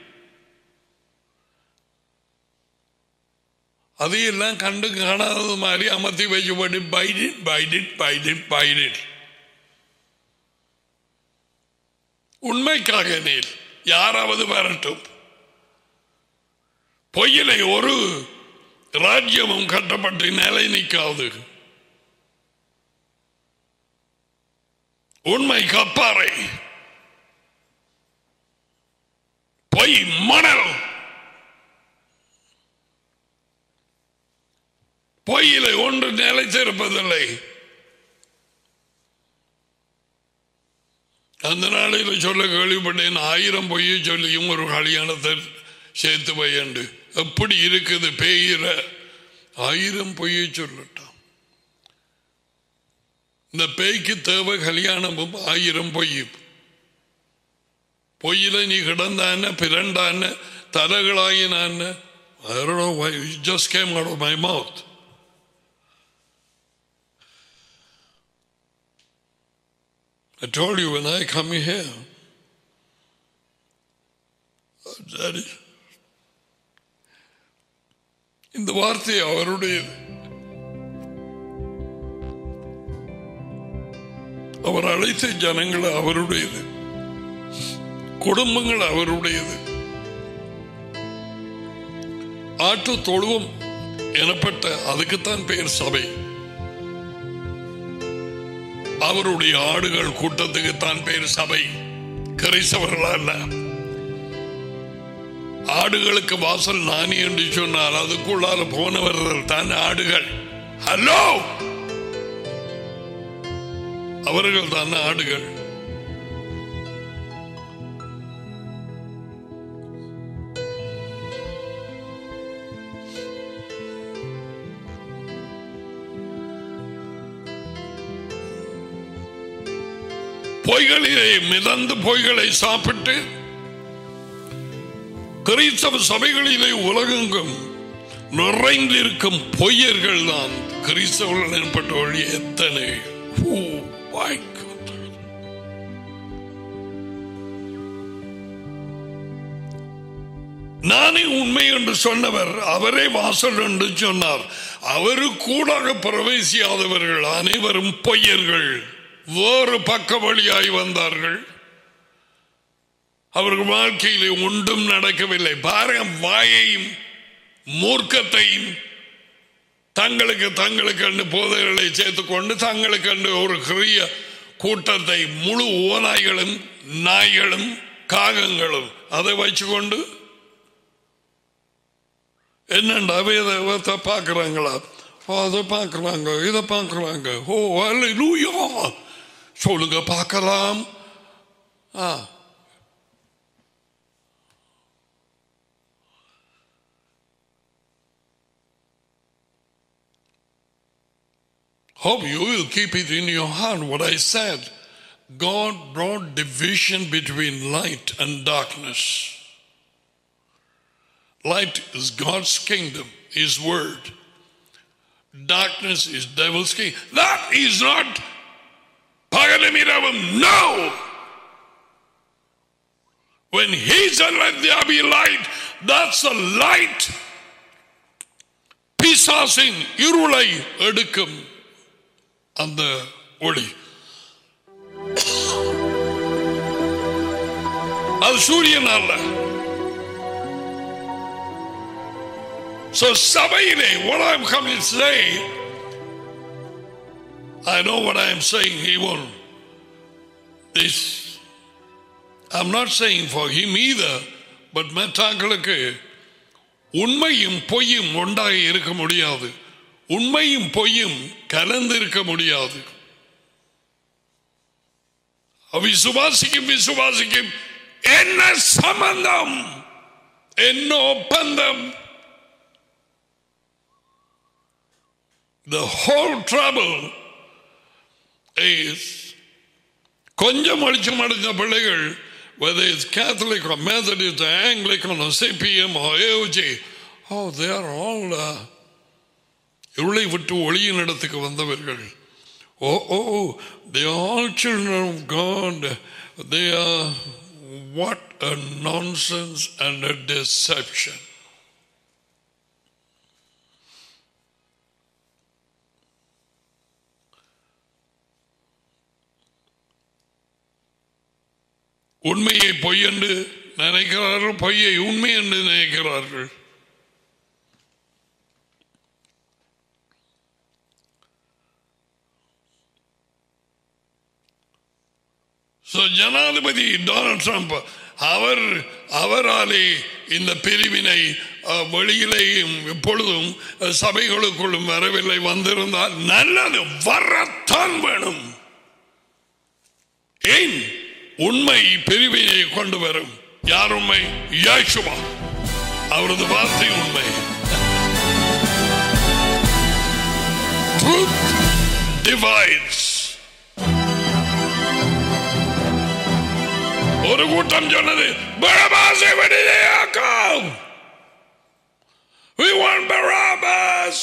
அதையெல்லாம் கண்டு காணாதது மாதிரி அமர்த்தி வச்சுப்பட்டு பைடிட் பைடிட் பைடிட் பைடிட் உண்மைக்காக நீர் யாராவது வரட்டும் பொய்யிலை ஒரு ராஜ்யமும் கட்டப்பட்டு நிலை நிற்காது உண்மை கப்பாறை பொய் மணல் பொய்யில ஒன்று நிலைத்திருப்பதில்லை அந்த நாளில் சொல்ல கேள்விப்பட்டேன் ஆயிரம் பொய்யை சொல்லியும் ஒரு கல்யாணத்தை சேர்த்து வையண்டு எப்படி இருக்குது பேயிற ஆயிரம் பொய்யை சொல்லட்டான் இந்த பேய்க்கு தேவை கல்யாணமும் ஆயிரம் பொய்யும் பொய்யில நீ கிடந்தான பிறண்டான தலைகளாயினான I don't know why it just came out of my mouth. I told you when I come here, oh, Daddy, இந்த வார்த்தை அவருடையது அவர் அழைத்த ஜனங்கள் அவருடையது குடும்பங்கள் அவருடையது ஆட்டு தொழுவம் எனப்பட்ட அதுக்குத்தான் பெயர் சபை அவருடைய ஆடுகள் கூட்டத்துக்குத்தான் பெயர் சபை கிறிஸ்தவர்கள் அல்ல ஆடுகளுக்கு வாசல் நானி என்று சொன்னால் அதுக்குள்ளால போனவர்கள் தான் ஆடுகள் ஹலோ அவர்கள் தான் ஆடுகள் பொய்களிலே மிதந்து பொய்களை சாப்பிட்டு கிறிஸ்தவ சபைகளிலே உலகெங்கும் நிறைந்திருக்கும் பொய்யர்கள் தான் கிறிஸ்தவர்கள் எனப்பட்ட வழி எத்தனை Who, my God. நானே உண்மை என்று சொன்னவர் அவரே வாசல் என்று சொன்னார் அவரு கூடாக பிரவேசியாதவர்கள் அனைவரும் பொய்யர்கள் வேறு பக்க வழியாய் வந்தார்கள் அவர்கள் வாழ்க்கையிலே ஒன்றும் நடக்கவில்லை பாருங்க வாயையும் மூர்க்கத்தையும் தங்களுக்கு தங்களுக்கு கண்டு போதைகளை சேர்த்துக்கொண்டு தங்களுக்கு கண்டு ஒரு பெரிய கூட்டத்தை முழு ஓநாய்களும் நாய்களும் காகங்களும் அதை வச்சுக்கொண்டு என்னண்டா இதை பார்க்குறாங்களா அதை பார்க்குறாங்க இதை பார்க்குறாங்க ஓ அல்லூயா சொல்லுங்க பார்க்கலாம் ஆ Hope you will keep it in your heart what I said. God brought division between light and darkness. Light is God's kingdom, His word. Darkness is devil's kingdom. That is not பகலும் இரவும். No! When he said, Let there be light, that's a light. பிசாசின் இருளை எடுக்கும் அந்த ஒளி அது சூரியன் அல்ல So சபையிலே what I'm coming to say I know what I am saying he won't this I'm not saying for him either but மற்றங்களுக்கு உண்மையும் பொய்யும் ஒன்றாக இருக்க முடியாது உண்மையும் பொய்யும் கலந்து இருக்க முடியாது விசுவாசிக்கும் விசுவாசிக்கும் என்ன சம்பந்தம் என்ன ஒப்பந்தம் The whole trouble is கொஞ்சம் வெளிச்சம் அடைஞ்ச பிள்ளைகள் whether it's Catholic or Methodist or Anglican or CPM or AOG, oh, they are all uh, இருளை விட்டு ஒளியின் இடத்துக்கு வந்தவர்கள் ஓ ஓ they are all children of God they are what a nonsense and a deception உண்மையை பொய் என்று நினைக்கிறார்கள் பொய்யை உண்மை என்று நினைக்கிறார்கள் So, ஜனாதிபதி டொனால்ட் ட்ரம்ப் அவர் அவராலே இந்த பிரிவினை அஹ், வெளியிலேயும் எப்பொழுதும் அஹ், சபைகளுக்குள்ளும் வரவில்லை வந்திருந்தால் நல்லது வரத்தான் வேணும் ஏன் உண்மை பிரிவினை கொண்டு வரும் யார் உண்மை யாசுவா அவரது வார்த்தை உண்மை Truth divides. ஒரு கூட்டம் சொன்னது பரபாசை விடுதலையாக்கம் We want Barabbas.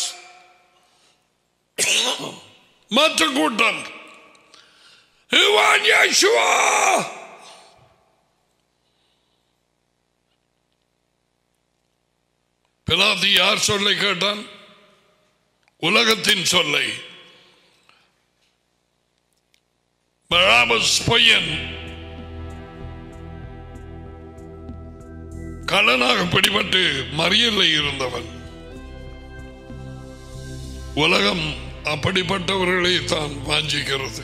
மற்ற கூட்டம் We want Yeshua. பிலாத்தி யார் சொல்லை கேட்டான் உலகத்தின் சொல்லை பராபஸ் பொய்யன் கள்ளனாக பிடிபட்டு மறியலை இருந்தவன் உலகம் அப்படிப்பட்டவர்களை தான் வாஞ்சிக்கிறது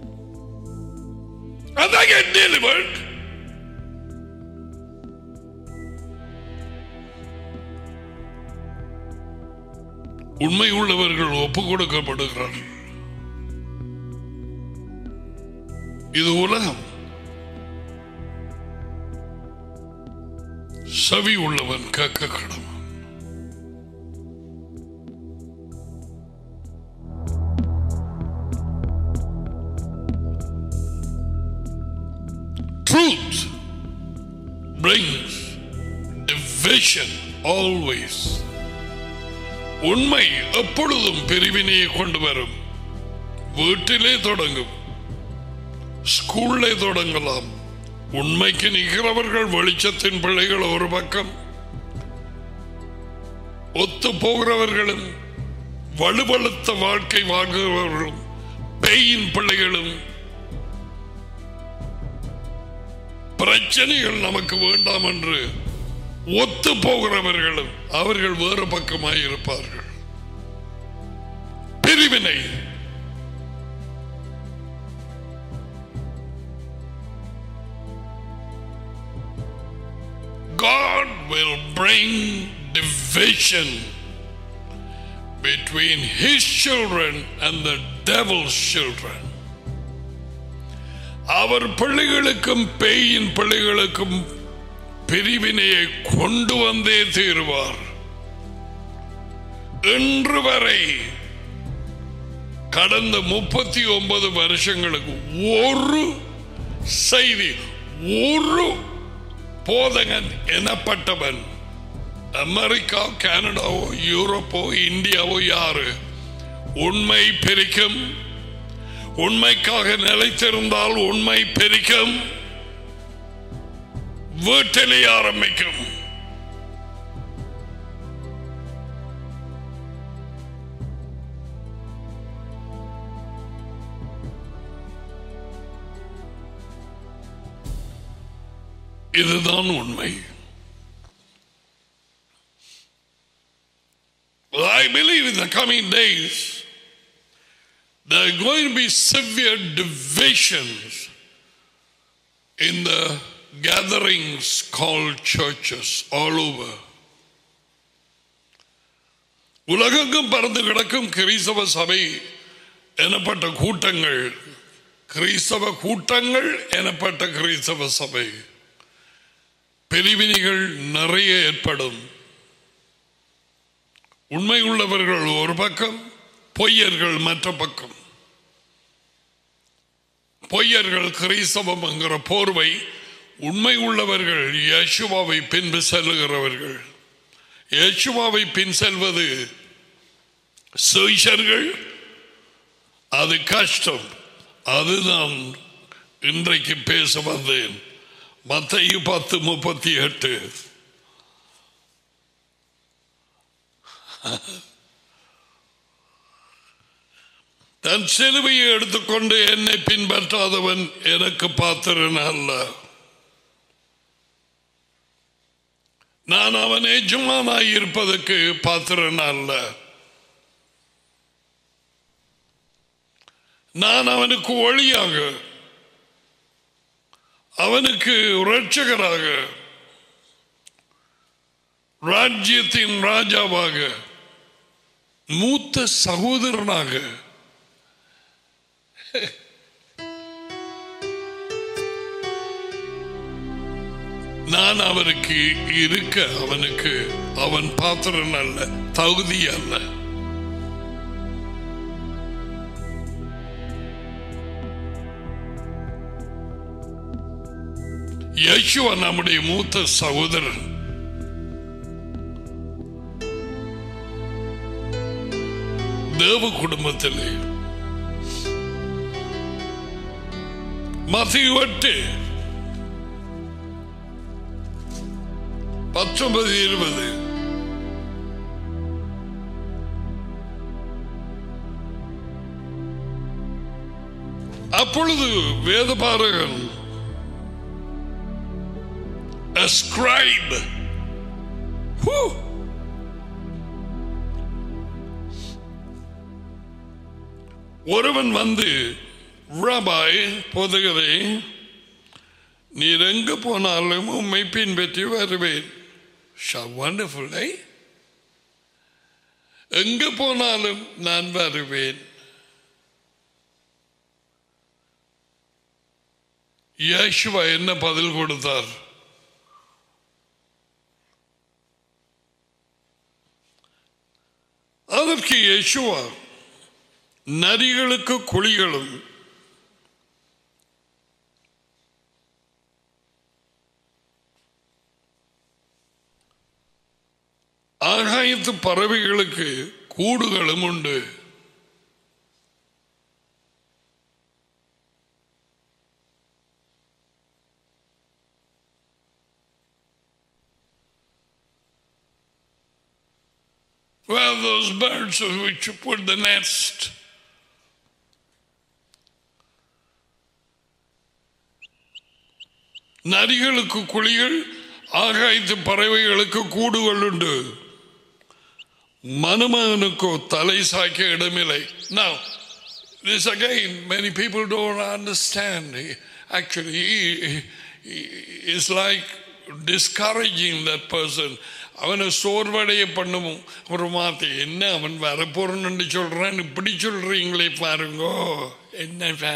And they get delivered. உண்மை உள்ளவர்கள் ஒப்பு கொடுக்கப்படுகிறார்கள் இது உலகம் செவி உள்ளவன் கேட்க கடவுள் Truth brings division always. உண்மை எப்பொழுதும் பிரிவினையை கொண்டு வரும் வீட்டிலே தொடங்கும் ஸ்கூல்லே தொடங்கலாம் உண்மைக்கு நிற்கிறவர்கள் வெளிச்சத்தின் பிள்ளைகள் ஒரு பக்கம் ஒத்து போகிறவர்களும் வலுவழுத்த வாழ்க்கை வாழ்கிறவர்களும் பேயின் பிள்ளைகளும் பிரச்சனைகள் நமக்கு வேண்டாம் என்று ஒத்து போகிறவர்களும் அவர்கள் வேறு பக்கமாய் இருப்பார்கள் பிரிவினை God will bring division between his children and the devil's children. அவர் பிள்ளைகளுக்கும் பேயின் பிள்ளைகளுக்கும் பிரிவினையை கொண்டு வந்தே தீருவார் இன்று வரை கடந்த முப்பத்தி ஒன்பது வருஷங்களுக்கு ஒரு செய்தி ஒரு போதகன் எனப்பட்டவன் அமெரிக்கா கனடாவோ யூரோப்போ இந்தியாவோ யாரு உண்மை பெருக்கும் உண்மைக்காக நிலைத்திருந்தால் உண்மை பெருக்கும் வீட்டிலே ஆரம்பிக்கும் இதுதான் உண்மை Well, I believe in the coming days there are going to be severe divisions in the gatherings called churches all over. உலகெங்கும் பறந்து கிடக்கும் கிறிஸ்தவ சபை எனப்பட்ட கூட்டங்கள் கிறிஸ்தவ கூட்டங்கள் எனப்பட்ட கிறிஸ்தவ சபை பிரிவினைகள் நிறைய ஏற்படும் உண்மை உள்ளவர்கள் ஒரு பக்கம் பொய்யர்கள் மற்ற பக்கம் பொய்யர்கள் கிறிஸ்தவம் என்கிற போர்வை உண்மை உள்ளவர்கள் யேசுவாவை பின்பு செல்லுகிறவர்கள் யேசுவாவை பின் செல்வது சுவிசர்கள் அது கஷ்டம் அதுதான் இன்றைக்கு பேச வந்தேன் மத்தையு பத்து முப்பத்தி எட்டு தன் சிலுவையை எடுத்துக்கொண்டு என்னை பின்பற்றாதவன் எனக்கு பாத்திரன் அல்ல நான் அவன் எஜமானாய் இருப்பதற்கு பாத்திரன் அல்ல நான் அவனுக்கு ஒளியாக அவனுக்கு இரட்சகராக ராஜ்யத்தின் ராஜாவாக மூத்த சகோதரனாக நான் அவருக்கு இருக்க அவனுக்கு அவன் பாத்திரன் அல்ல தகுதி அல்ல யேசுவா நம்முடைய மூத்த சகோதரன் தேவ குடும்பத்திலே மத்திய எட்டு பத்தொன்பது இருபது அப்பொழுது வேதபாரகன் a scribe Whew. ஒருவன் வந்து ரபாய் பொதுகரை நீர் எங்கு போனாலும் உம்மை பின்பற்றி வருவேன் வண்டர்ஃபுல் எங்கு போனாலும் நான் வருவேன் யேசுவா என்ன பதில் கொடுத்தார் அதற்கு யேசுவா நரிகளுக்கு குழிகளும் ஆகாயத்து பறவைகளுக்கு கூடுகளும் உண்டு Well, those birds of which you put the nest. நரிகளுக்கு குழிகள் ஆகாயத்து பறவைகளுக்கு கூடுகள் உண்டு மனுமகனுக்கோ தலை சாய்க்க இடமில்லை Now, this again, many people don't understand. He- Actually, he, he is like discouraging that person. அவனை சோர்வடைய பண்ணும் ஒரு மாத்தை என்ன அவன் வரப்போறன்னு சொல்றான் இப்படி சொல்றீங்களே பாருங்கோ என்ன பா?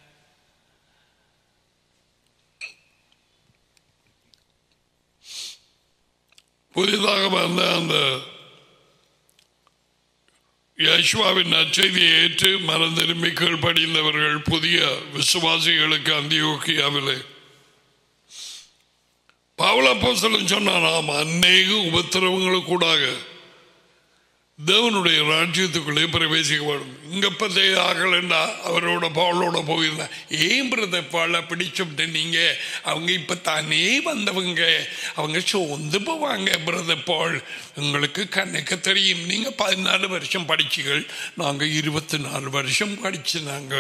புதிதாக வந்த அந்த யஷ்வாவின் நற்செய்தியை ஏற்று மனம் திரும்பி கீழ்ப்படிந்தவர்கள் புதிய விசுவாசிகளுக்கு அந்தியோக்கியாவிலே பவுலப்போ சொன்னானாம் அநேக உபத்திரவங்களுக்கு கூடாக தேவனுடைய ராஜ்யத்துக்குள்ளே பிரவேசிக்க வேண்டும் இங்க பத்தே ஆகலண்டா அவரோட பவுலோட போயிருந்தா ஏன் பிரத பால பிடிச்சுட்டு நீங்க அவங்க இப்ப தானே வந்தவங்க அவங்க சோர்ந்து போவாங்க பிரத பால் உங்களுக்கு கண்ணுக்கு தெரியும் நீங்க பதினாலு வருஷம் படிச்சீங்கள் நாங்க இருபத்தி நாலு வருஷம் படிச்சு நாங்க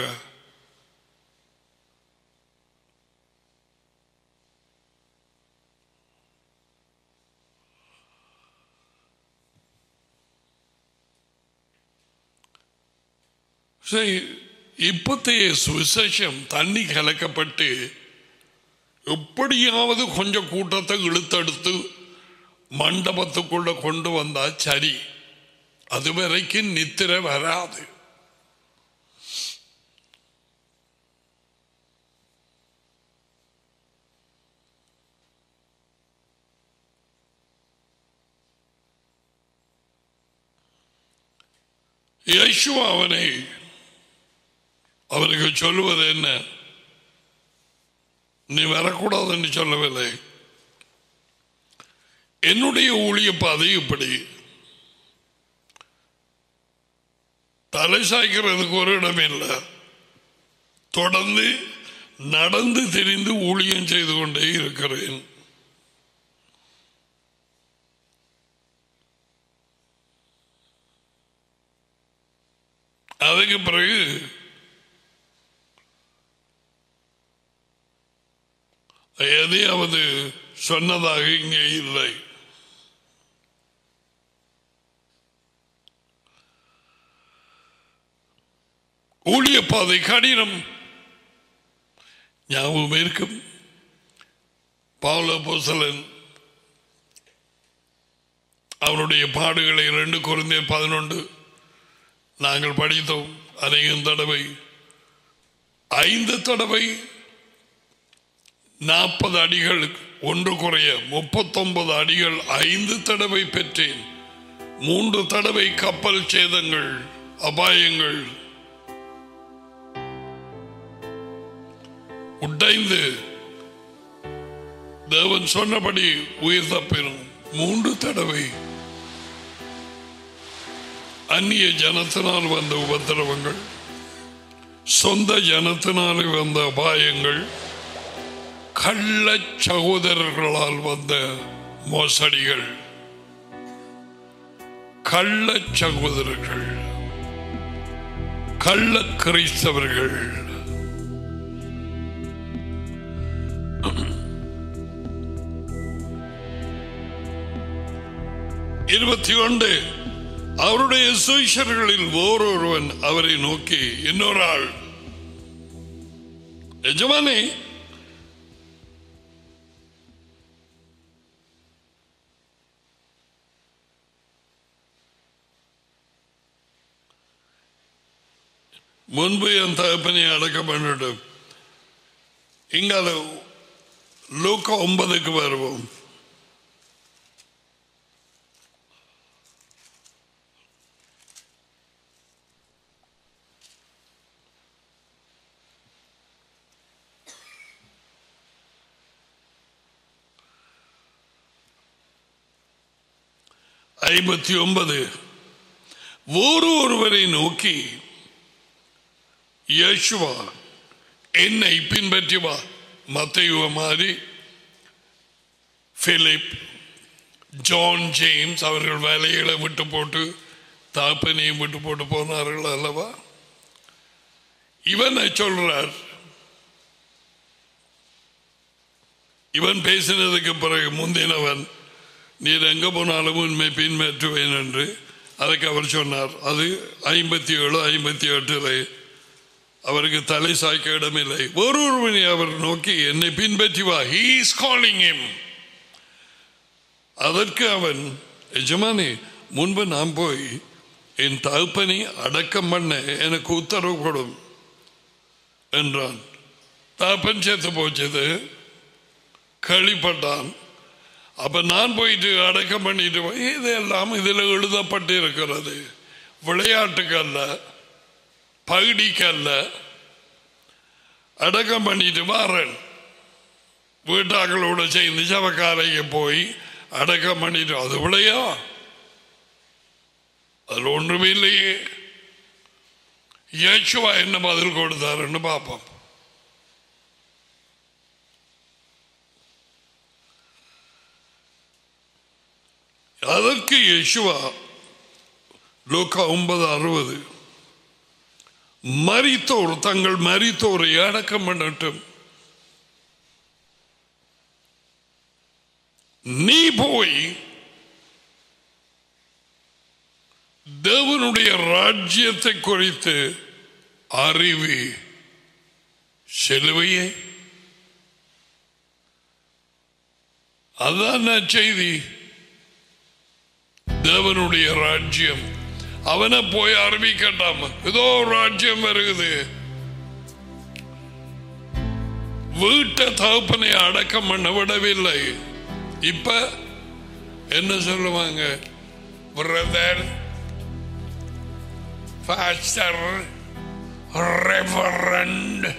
சரி இப்பத்தைய சுவிசேஷம் தண்ணி கலக்கப்பட்டு எப்படியாவது கொஞ்சம் கூட்டத்தை இழுத்தெடுத்து மண்டபத்துக்குள்ள கொண்டு வந்தா சரி அது வரைக்கும் நித்திரை வராது யேசு அவனை அவருக்கு சொல்லுவது என்ன நீ வரக்கூடாதுன்னு சொல்லவில்லை என்னுடைய ஊழிய பாதை இப்படி தலை சாய்க்கிறதுக்கு ஒரு இடம் இல்லை தொடர்ந்து நடந்து தெரிந்து ஊழியம் செய்து கொண்டே இருக்கிறேன் அதுக்கு பிறகு எதையாவது சொன்னதாக இங்கே இல்லை ஊழிய பாதை கடினம் ஞாபகம் இருக்கும் பாவல போசலன் அவருடைய பாடுகளை ரெண்டு குறைந்தே பதினொன்று நாங்கள் படித்தோம் அநேகம் தடவை ஐந்து தடவை நாற்பது அடிகள் ஒன்று குறைய முப்பத்தொன்பது அடிகள் ஐந்து தடவை பெற்றேன் மூன்று தடவை கப்பல் சேதங்கள் அபாயங்கள் உடைந்து தேவன் சொன்னபடி உயிர் தப்பினும் மூன்று தடவை அந்நிய ஜனத்தினால் வந்த உபத்திரவங்கள் சொந்த ஜனத்தினால் வந்த அபாயங்கள் கள்ள சகோதரர்களால் வந்த மோசடிகள் கள்ள சகோதரர்கள் கள்ள கிறிஸ்தவர்கள் இருபத்தி ஒன்று அவருடைய சுவிசர்களில் ஓரொருவன் அவரை நோக்கி இன்னொரு ஆள் எஜமானே முன்பு என் தகப்பனை அடக்கம் பண்ணிடும் இங்கால லூக்கா ஒன்பதுக்கு வருவோம் ஐம்பத்தி ஒன்பது ஒரு ஒருவரை நோக்கி யேசுவா என்னை பின்பற்றி வா மத்தையுவ மாதிரி பிலிப் ஜான் ஜேம்ஸ் அவர்கள் வேலைகளை விட்டு போட்டு தாப்பனையும் விட்டு போட்டு போனார்கள் அல்லவா இவன் சொல்றார் இவன் பேசினதுக்கு பிறகு முந்தினவன் நீர் எங்க போனாலும் உண்மை பின்பற்றுவேன் என்று அதுக்கு அவர் சொன்னார் அது ஐம்பத்தி ஏழு ஐம்பத்தி எட்டுல அவருக்கு தலை சாய்க்க இடமில்லை ஒரு ஒருவனை அவர் நோக்கி என்னை பின்பற்றி வா he is calling him அதற்கு அவன் எஜமானே முன்பு நான் போய் என் தகப்பனை அடக்கம் பண்ண எனக்கு உத்தரவு கொடும் என்றான் தகப்பன் சேர்த்து போச்சது கழிப்பட்டான் அப்ப நான் போயிட்டு அடக்கம் பண்ணிட்டு போய் இதெல்லாம் இதில் எழுதப்பட்டு இருக்கிறது விளையாட்டுக்கு அல்ல பகுடிக்கு அல்ல அடக்கம் பண்ணிட்டு வாரன் வீட்டாக்களோட சேர்ந்து சவக்காலைக்கு போய் அடக்கம் பண்ணிட்டு அது விளையா அதில் ஒன்றுமே இல்லையே இயேசுவா என்ன பதில் கொடுத்தாருன்னு பார்ப்போம் அதற்கு யேசுவா லோக்கா ஒன்பது அறுபது மரித்தோர் தங்கள் மரித்தோரை அடக்கம் பண்ணட்டும் நீ போய் தேவனுடைய ராஜ்யத்தை குறித்து அறிவி செலுவையே அதான் நான் செய்தி தேவனுடைய ராஜ்யம் அவனை போய் அறிவிக்கட்டாம ஏதோ ஒரு ராஜ்யம் வருகுது வீட்டை தகப்பனை அடக்கம் பண்ண விடவில்லை இப்ப என்ன சொல்லுவாங்க brother pastor reverend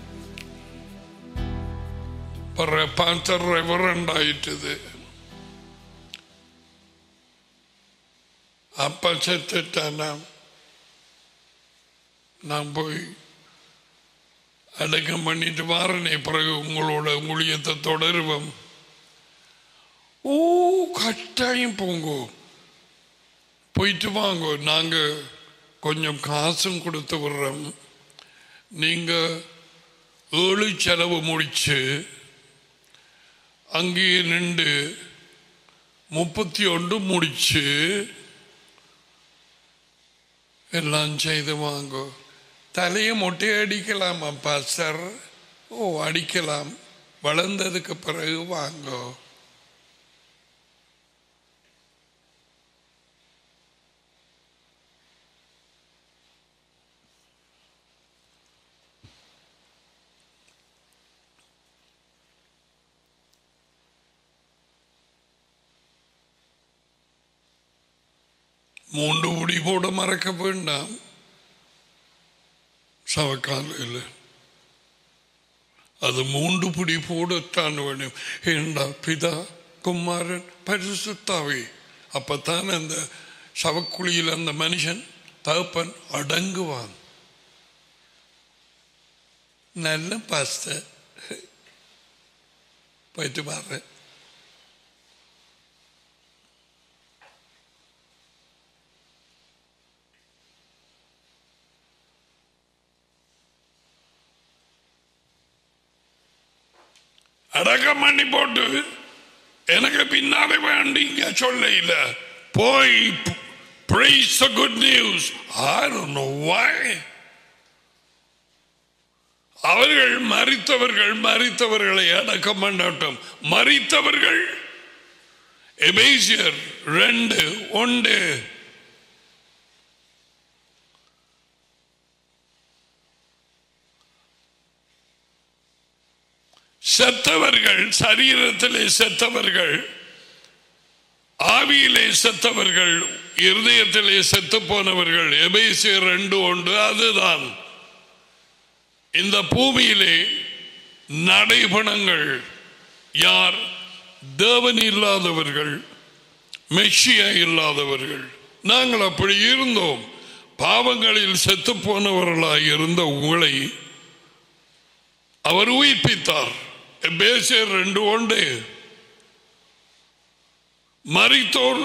pastor reverend ஆயிட்டுது அப்பா செத்துட்டானா நான் போய் அடக்கம் பண்ணிட்டு வாரனே பிறகு உங்களோட ஊழியத்தை தொடருவோம் ஓ கட்டாயம் போங்கோ போயிட்டு வாங்கோ நாங்க கொஞ்சம் காசும் கொடுத்து விடுறோம் நீங்க ஏழு செலவு முடிச்சு அங்கேயே நின்று முப்பத்தி ஒன்று முடிச்சு எல்லாம் செய்து வாங்கோ தலையை மொட்டை அடிக்கலாமா பாஸ்டர் ஓ அடிக்கலாம் வளர்ந்ததுக்கு பிறகு வாங்கோ மூன்று முடி போட மறக்க வேண்டாம் சவக்காலையில் அது மூன்று பிடி போடத்தான் வேணும் ஏண்டா பிதா குமாரன் பரிசுத்தாவே அப்பத்தான் அந்த சவக்குழியில் அந்த மனுஷன் தகப்பன் அடங்குவான் நல்ல பாஸ்த போயிட்டு பாரு அடக்கம் பண்ணி போட்டு எனக்கு பின்னாலே வேண்டிங்க சொல்ல இல்ல போய் praise the good news I don't know why அவர்கள் மறித்தவர்கள் மறித்தவர்களை அடக்கம் பண்ணட்டும் மறித்தவர்கள் எபேசியர் ரெண்டு ஒன்று செத்தவர்கள் சரீரத்திலே செத்தவர்கள் ஆவியிலே செத்தவர்கள் இருதயத்திலே செத்து போனவர்கள் எபேசியர் ரெண்டு ஒன்று அதுதான் இந்த பூமியிலே நடைபணங்கள் யார் தேவன் இல்லாதவர்கள் மெஷியா இல்லாதவர்கள் நாங்கள் அப்படி இருந்தோம் பாவங்களில் செத்து போனவர்களாய் இருந்த உங்களை அவர் உயிர்ப்பித்தார் பேசியர் ரெண்டு ஒன்று மறித்தோர்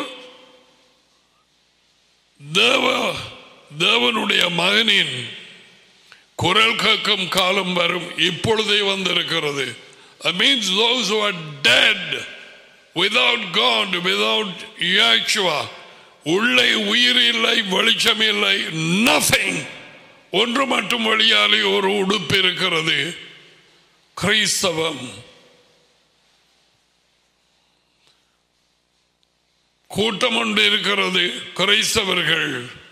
தேவ தேவனுடைய மகனின் குரல் கேட்கும் காலம் வரும் இப்பொழுதே வந்திருக்கிறது That means those who are dead without God, without Yahshua, உள்ளே உயிர் இல்லை வெளிச்சம் இல்லை nothing ஒன்று மட்டும் வழியாலே ஒரு உடுப்பு இருக்கிறது கிறிஸ்தவம் கூட்டம் ஒன்று இருக்கிறது கிறிஸ்தவர்கள்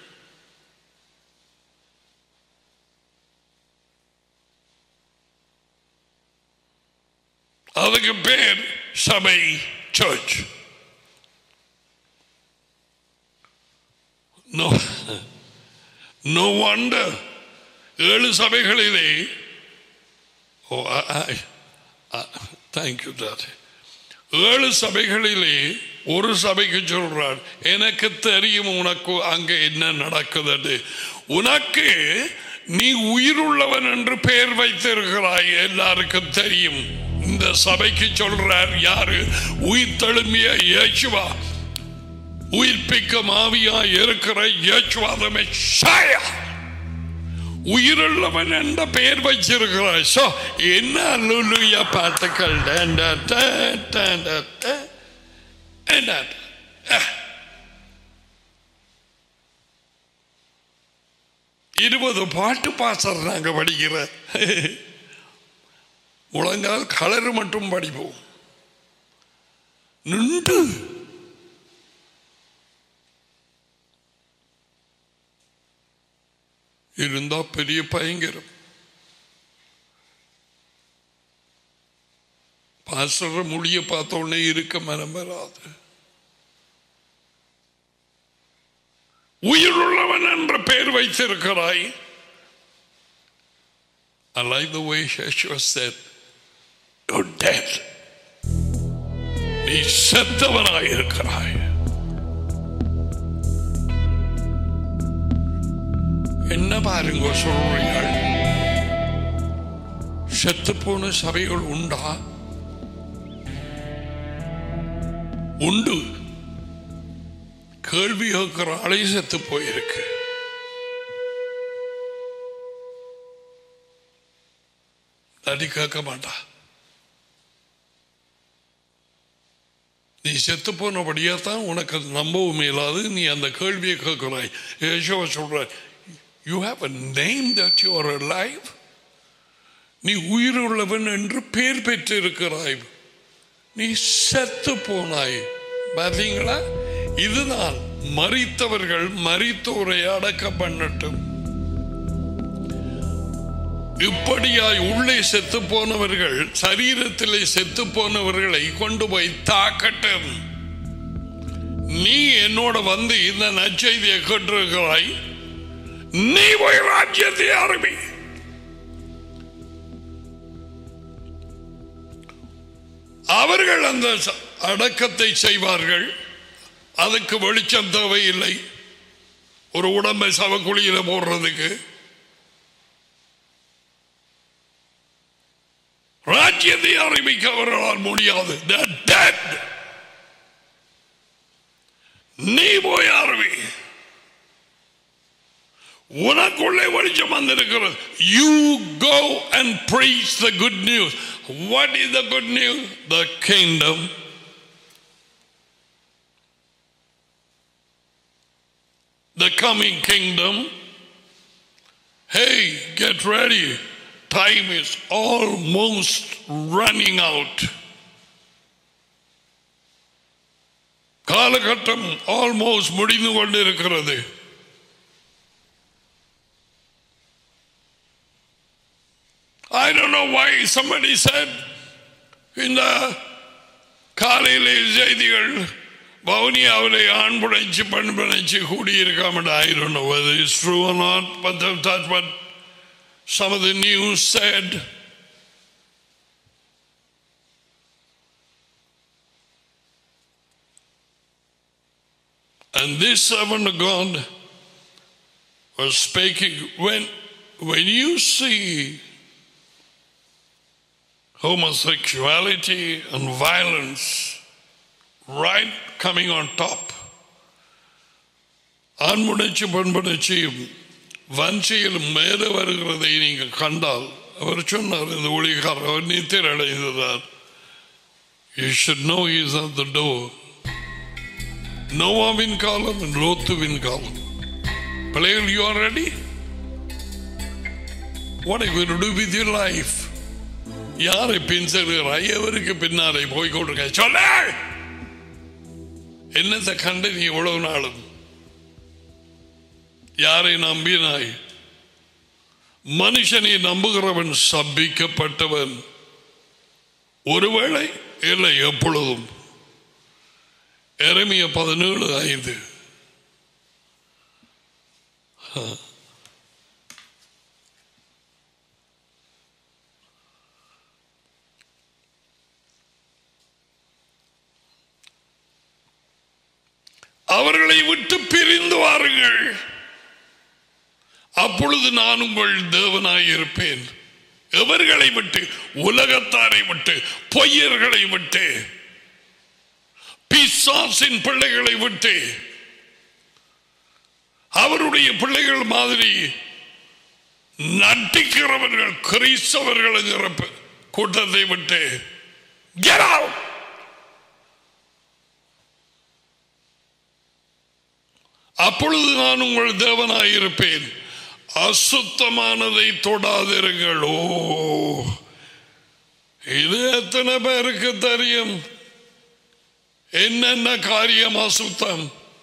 அதுக்கு பேர் சபை சர்ச் நோ நோ வண்டர் ஏழு சபைகளிலே ஓ தேங்க்யூ டாடி ஏழு சபைகளிலே ஒரு சபைக்கு சொல்றார் எனக்கு தெரியும் உனக்கு அங்க என்ன நடக்குது உனக்கு நீ உயிருள்ளவன் என்று பெயர் வைத்திருக்கிறாய் எல்லாருக்கும் தெரியும் இந்த சபைக்கு சொல்றார் யாரு உயிர் தழும்பிய இயேசுவா உயிர்ப்பிக்கும் ஆவியா இருக்கிற இயேசுவாதமே சாயா உயிருள்ளவன் என்ற பெயர் வச்சிருக்கிறாய் சோ என்ன அல்லூயா பாட்டுக்கள் டேண்ட, டே, டேண்ட, டே, என்ன? அஹ். இருபது பாட்டு பாசர் நாங்க படிக்கிற முழங்கால் கலர் மட்டும் படிப்போம் நின்று இருந்தா பெரிய பயங்கரம் பாஸ்டர் முடிய பார்த்த உடனே இருக்க மனம் வராது உயிருள்ளவன் என்ற பெயர் வைத்திருக்கிறாய் I like the way Yeshua said, You're dead. நீ செத்தவனாய் இருக்கிறாய் என்ன பாருங்க சொல்றீர்கள் செத்து போன சபைகள் உண்டா உண்டு கேள்வி கேட்கிற ஆளை செத்து போயிருக்கு தடி கேட்க மாட்டா நீ செத்து போனபடியா தான் உனக்கு அது நம்பவும் இயலாது நீ அந்த கேள்வியை கேட்கிறாய் யேசுவ சொல்ற you have a name that you are live நீ உயிருள்ளவன் என்று பேர் பெற்றிருக்கிறாய் நீ செத்து போனாய் பார்த்தீங்களா இதுதான் மறித்தவர்கள் மறித்தோரை அடக்க பண்ணட்டும் இப்படியாய் உள்ளே செத்து போனவர்கள் சரீரத்திலே செத்து போனவர்களை கொண்டு போய் தாக்கட்டும் நீ என்னோட வந்து இந்த நற்செய்தியை கேட்டிருக்கிறாய் நீ போய் ராஜ்யத்தை ஆரம்பி அவர்கள் அந்த ச- அடக்கத்தை செய்வார்கள் அதுக்கு வெளிச்சம் தேவையில்லை ஒரு உடம்பை சவக்குழியில போடுறதுக்கு ராஜ்யத்தை அறிவிக்க அவர்களால் முடியாது They're dead. நீ போய் அறிவி உனக்குள்ளே வெளிச்சம் வந்திருக்கிறது you go and preach the good news what is the good news the kingdom the coming kingdom hey get ready time is almost running out காலகட்டம் ஆல்மோஸ்ட் முடிந்து கொண்டிருக்கிறது I don't know why somebody said இந்த காலையிலே செய்திகள் வவுனியாவிலே ஆண் புடைச்சு பெண் புடைச்சு கூடியிருக்காம I don't know whether it's true or not, but that- that's what some of the news said. And this servant of God was speaking when when you see homosexuality and violence right coming on top ஆண்முடைச்சு பண்புடைச்சு வஞ்சியில் மேலே வருகிறதை நீங்கள் கண்டால் அவர் சொன்னார் இந்த ஒளிகார் அவர் நித்திர அடைந்ததார் you should know is at the door நோவாவின் காலம் லோத்துவின் காலம் பிள்ளைகள் you are ready What are you going to do with your life? யாரை பின் செல்கிறாய் எவருக்கு பின்னாலே போய் கொண்டிருக்க சொல்ல என்னத்தை கண்டு நீ இவ்வளவு நாளும் யாரை நம்பினாய் மனுஷனை நம்புகிறவன் சபிக்கப்பட்டவன் ஒருவேளை இல்லை எப்பொழுதும் எரமிய பதினேழு ஐந்து அவர்களை விட்டு பிரிந்து வாருங்கள் அப்பொழுது நான் உங்கள் தேவனாய் இருப்பேன் எவர்களை விட்டு உலகத்தாரை விட்டு பொய்யர்களை விட்டு பிசாசின் பிள்ளைகளை விட்டு அவருடைய பிள்ளைகள் மாதிரி நட்டிக்கிறவர்கள் கிறிஸ்தவர்கள் என்கிற ப- கூட்டத்தை விட்டு Get out! அப்பொழுது நான் உங்கள் தேவனாயிருப்பேன் அசுத்தமானதை தொடாதிருங்கள் ஓ இது எத்தனை பேருக்கு தெரியும் என்னென்ன காரியம் அசுத்தம்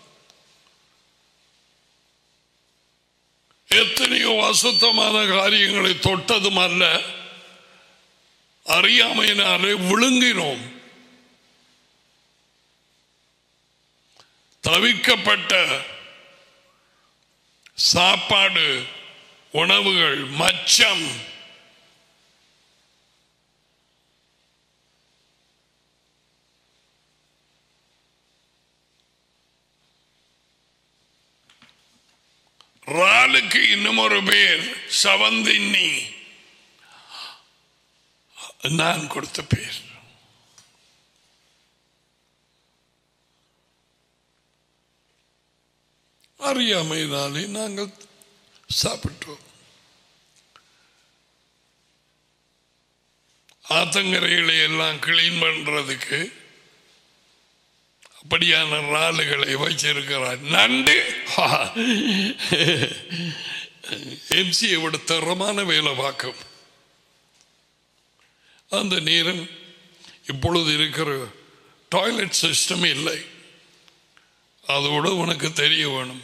எத்தனையோ அசுத்தமான காரியங்களை தொட்டதும் அல்ல அறியாமையினாலே விழுங்கினோம் தவிர்க்கப்பட்ட சாப்பாடு உணவுகள் மச்சம் ராலுக்கு இன்னும் ஒரு பேர் சவந்தின்னி நான் கொடுத்த பேர் அறியாமையினாலே நாங்கள் சாப்பிட்டோம் ஆத்தங்கரைகளை எல்லாம் கிளீன் பண்றதுக்கு அப்படியான ராளுகளை வச்சிருக்கிறார் நண்டு எம்சியை விட தரமான வேலை பார்க்கும் அந்த நேரம் இப்பொழுது இருக்கிற டாய்லெட் சிஸ்டம் இல்லை அதோட உனக்கு தெரிய வேணும்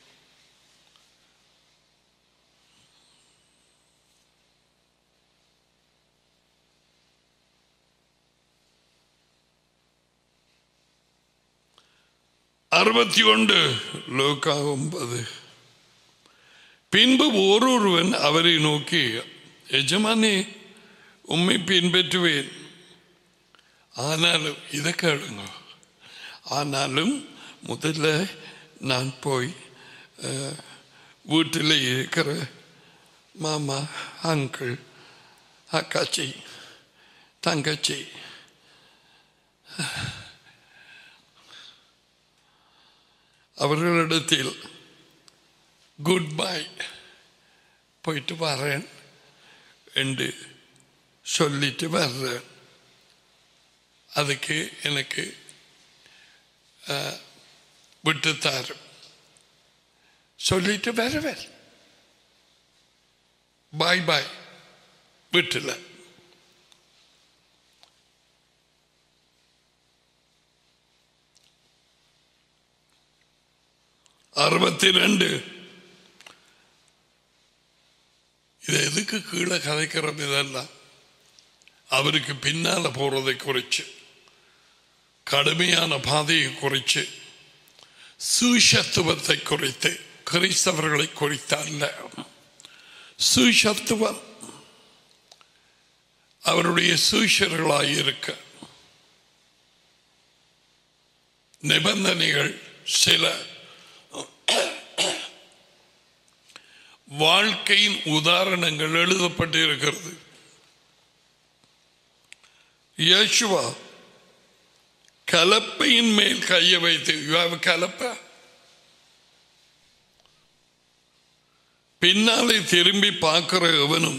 அறுபத்தி ஒன்று லோக்கா ஒன்பது பின்பு ஓரொருவன் அவரை நோக்கி எஜமானே உம்மை பின்பற்றுவேன் ஆனாலும் இதை கேளுங்க ஆனாலும் முதல்ல நான் போய் அஹ், வீட்டில் இருக்கிற மாமா அங்கிள் அக்காச்சி தங்கச்சி அவர்களிடத்தில் குட் பை போயிட்டு வரேன் என்று சொல்லிட்டு வர்றேன் அதுக்கு எனக்கு அஹ், விட்டுத்தாரு சொல்லிட்டு வருவேன் பாய் பாய் வீட்டில் அறுபத்தி ரெண்டு இது எதுக்கு கீழே கதைக்கிறோம் இதெல்லாம் அவருக்கு பின்னால போறதை குறிச்சு கடுமையான பாதையை குறிச்சு சுஷத்துவத்தை குறித்து கிறிஸ்தவர்களை குறித்து அல்ல சுஷத்துவம் அவருடைய சூஷர்களாய் இருக்க நிபந்தனைகள் சில வாழ்க்கையின் உதாரணங்கள் எழுதப்பட்டு இருக்கிறது யேசுவா கலப்பையின் மேல் கையை வைத்து "You have a கலப்பை பின்னாலே திரும்பி பார்க்கிற எவனும்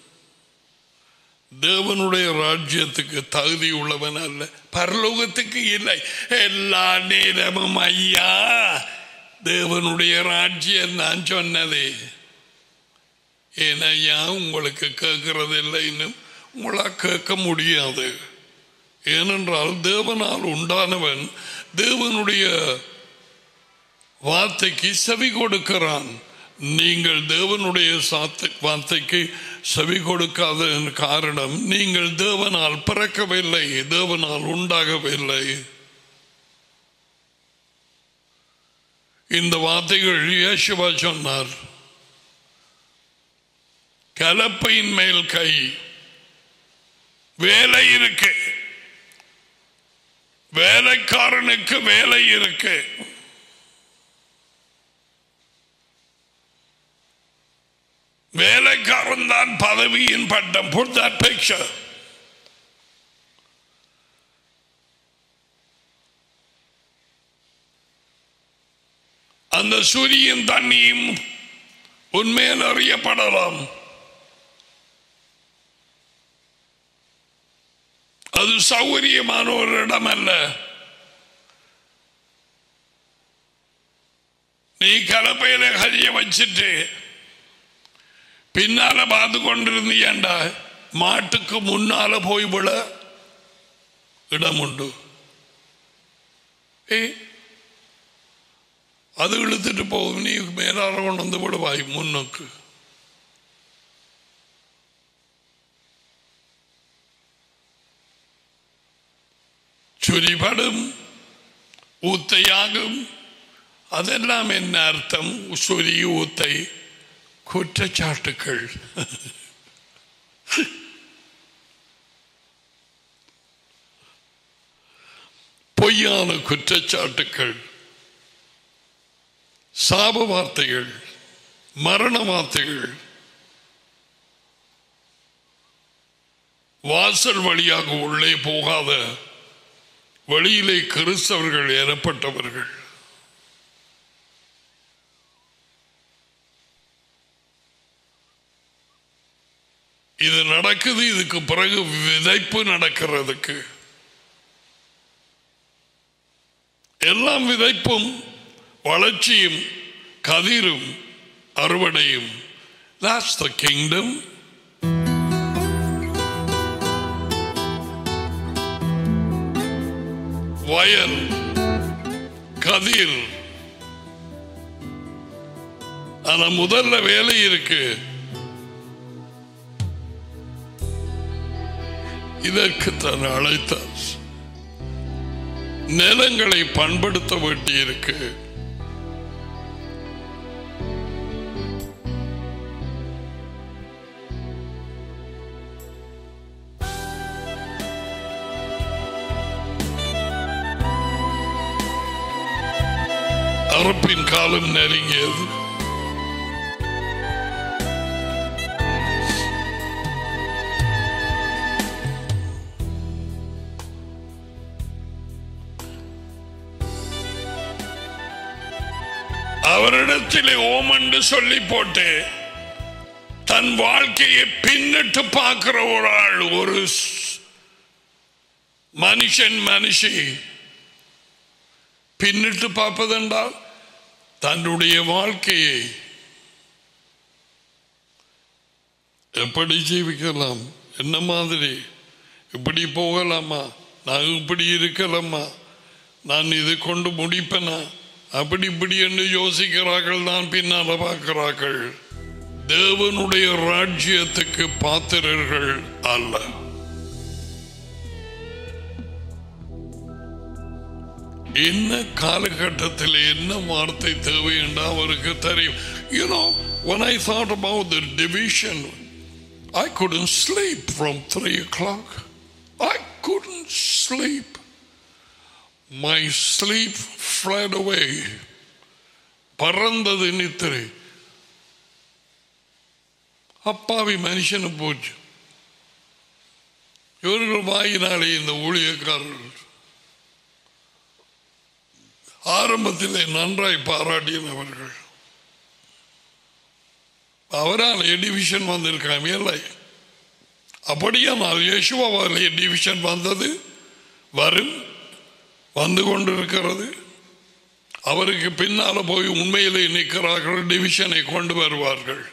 தேவனுடைய ராஜ்யத்துக்கு தகுதி உள்ளவன் அல்ல பரலோகத்துக்கு இல்லை எல்லா நேரமும் ஐயா தேவனுடைய ராஜ்யம் நான் சொன்னதே ஏனையா உங்களுக்கு கேட்கறது இல்லைன்னு உங்களா கேட்க முடியாது ஏனென்றால் தேவனால் உண்டானவன் தேவனுடைய வார்த்தைக்கு செவி கொடுக்கிறான் நீங்கள் தேவனுடைய சாத்து வார்த்தைக்கு செவி கொடுக்காத காரணம் நீங்கள் தேவனால் பிறக்கவில்லை தேவனால் உண்டாகவில்லை இந்த வார்த்தைகள் இயேசுவா சொன்னார் கலப்பையின் மேல் கை வேலை இருக்கு வேலைக்காரனுக்கு வேலை இருக்கு வேலைக்காரன் தான் பதவியின் பட்டம் put that picture அந்த சூரியன் தண்ணியும் உண்மையில் அறியப்படலாம் அது சௌகரியமான ஒரு இடம் அல்ல நீ கலப்பையில கரிய வச்சிட்டு பின்னால பார்த்து கொண்டிருந்தீண்டா மாட்டுக்கு முன்னால போய் விட இடம் உண்டு ஏ அது இழுத்துட்டு போகும் நீ மேலார கொண்டு வந்து விடுவாய் முன்னுக்கு ചുരിപടും ഊത്തയാകും അതെല്ലാം എന്ന അർത്ഥം ചുരി ഊത്തൈ കുറ്റച്ചാട്ടുകൾ പൊയ്யான குற்றச்சாட்டுக்கள் சாப வார்த்தைகள் மரண வார்த்தைகள் வாசல் வழியாக உள்ளே போகாத வெளியிலே கிறிஸ்தவர்கள் எனப்பட்டவர்கள் இது நடக்குது இதுக்கு பிறகு விதைப்பு நடக்கிறதுக்கு எல்லாம் விதைப்பும் வளர்ச்சியும் கதிரும் அறுவடையும் That's the kingdom. வயல் கதிர் ஆனா முதல்ல வேலை இருக்கு இதற்கு தன் அழைத்தார் நிலங்களை பண்படுத்த வேண்டியிருக்கு அறுப்பின் காலம் நெருங்கியது அவரிடத்திலே ஓமண்டு சொல்லி போட்டு தன் வாழ்க்கையை பின்னிட்டு பார்க்கிற ஒரு ஆள் ஒரு ஸ்- மனுஷன் மனுஷி பின்னிட்டு பார்ப்பதென்றால் தன்னுடைய வாழ்க்கையை எப்படி ஜீவிக்கலாம் என்ன மாதிரி இப்படி போகலாமா நான் இப்படி இருக்கலாமா நான் இது கொண்டு முடிப்பேனா அப்படி இப்படி என்று யோசிக்கிறார்கள் தான் பின்னால பார்க்கிறார்கள் தேவனுடைய ராஜ்யத்துக்கு பாத்திரர்கள் அல்ல என்ன காலகட்டத்தில் என்ன வார்த்தை தேவை என்று அவருக்கு தெரியும் you know when I thought about the division I couldn't sleep from three o'clock I couldn't sleep my sleep fled away பறந்தது நித்திரை அப்பாவி மனுஷனு போச்சு இவர்கள் வாயினாலே இந்த ஊழியக்காரர்கள் ஆரம்பத்திலே நன்றாய் பாராட்டினவர்கள் அவரால் டிவிஷன் வந்திருக்காங்க இல்லை அப்படியானால் யேசுவாவாலே டிவிஷன் வந்தது வரும் வந்து கொண்டிருக்கிறது அவருக்கு பின்னால போய் உண்மையிலே நிற்கிறார்கள் டிவிஷனை கொண்டு வருவார்கள்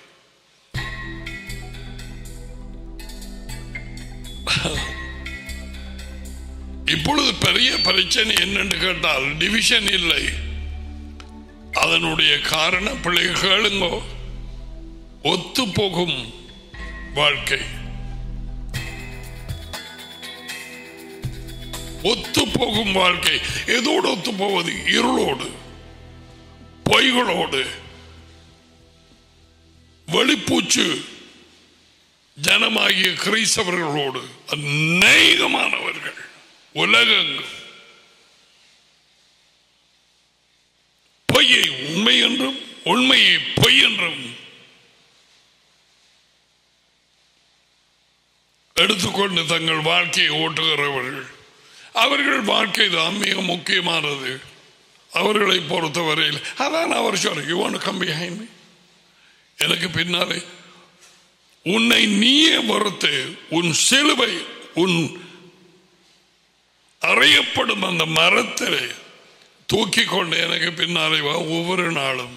இப்பொழுது பெரிய பிரச்சனை என்னன்னு கேட்டால் டிவிஷன் இல்லை அதனுடைய காரணம் பிள்ளைகள் கேளுங்கோ ஒத்து போகும் வாழ்க்கை ஒத்து போகும் வாழ்க்கை எதோடு ஒத்து போவது இருளோடு பொய்களோடு வெளிப்பூச்சு ஜனமாகிய கிறிஸ்தவர்களோடு அநேகமானவர்கள் உலகெங்கும் பொய்யை உண்மை என்றும் உண்மையை பொய் என்றும் எடுத்துக்கொண்டு தங்கள் வாழ்க்கையை ஓட்டுகிறவர்கள் அவர்கள் வாழ்க்கை தான் மிக முக்கியமானது அவர்களை பொறுத்தவரையில் அதான் அவர் சொல்ற you want come behind me எனக்கு பின்னாலே உன்னை நீயே பொறுத்து உன் சிலுவை உன் அறையப்படும் அந்த மரத்திலே தூக்கி கொண்டு எனக்கு பின்னாலே வா ஒவ்வொரு நாளும்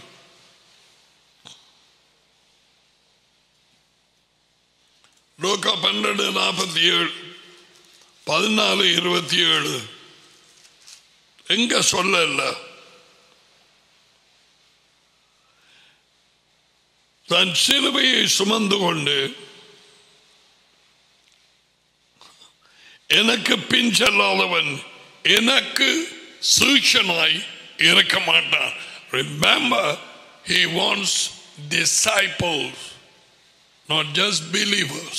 லோக்கா பன்னெண்டு நாற்பத்தி ஏழு பதினாலு இருபத்தி ஏழு எங்க சொல்லல தன் சிலுவையை சுமந்து கொண்டு எனக்கு பின் செல்லாதவன் எனக்கு சூஷனாய் இருக்க மாட்டான் remember he wants disciples not just believers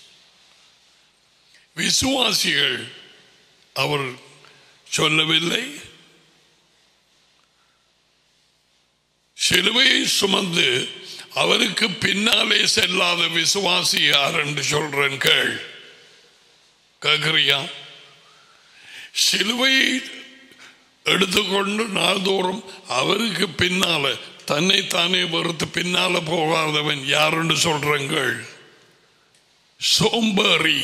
விசுவாசிகள் அவர் சொல்லவில்லை சிலுவையை சுமந்து அவருக்கு பின்னாலே செல்லாத விசுவாசி யார் என்று சொல்றேன் கேள் கேட்கிறியா சிலுவையை எடுத்துக்கொண்டு நாள்தோறும் அவருக்கு பின்னால தன்னை தானே வெறுத்து பின்னால போகாதவன் யாருன்னு சொல்றங்கள் சோம்பேறி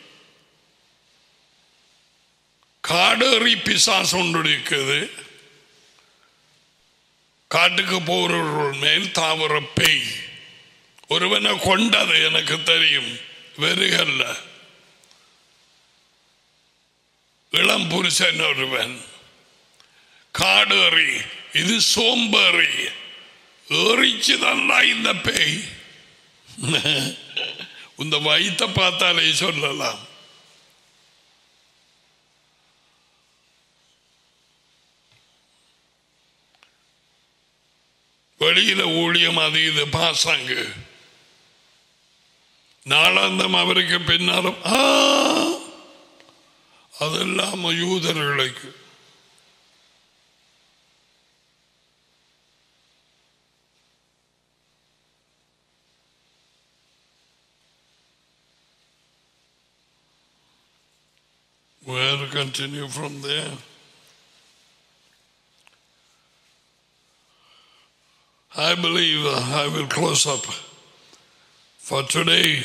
காடேறி பிசாசு ஒன்று இருக்குது காட்டுக்கு போறவர்கள் மேல் தாவர பேய் ஒருவனை கொண்டது எனக்கு தெரியும் வெறுகல்ல இளம் புருஷன் ஒருவன் காடேறி இது சோம்பேறி ஏறிச்சு தந்தா இந்த பேய் இந்த வயிற்ற பார்த்தாலே சொல்லலாம் வெளியில ஊழியம் அது இது பாசாங்க நாளாந்தம் அவருக்கு பின்னாலும் ஆ, அதெல்லாம் யூதர்களுக்கு Where to continue from there? I believe uh, I will close up for today.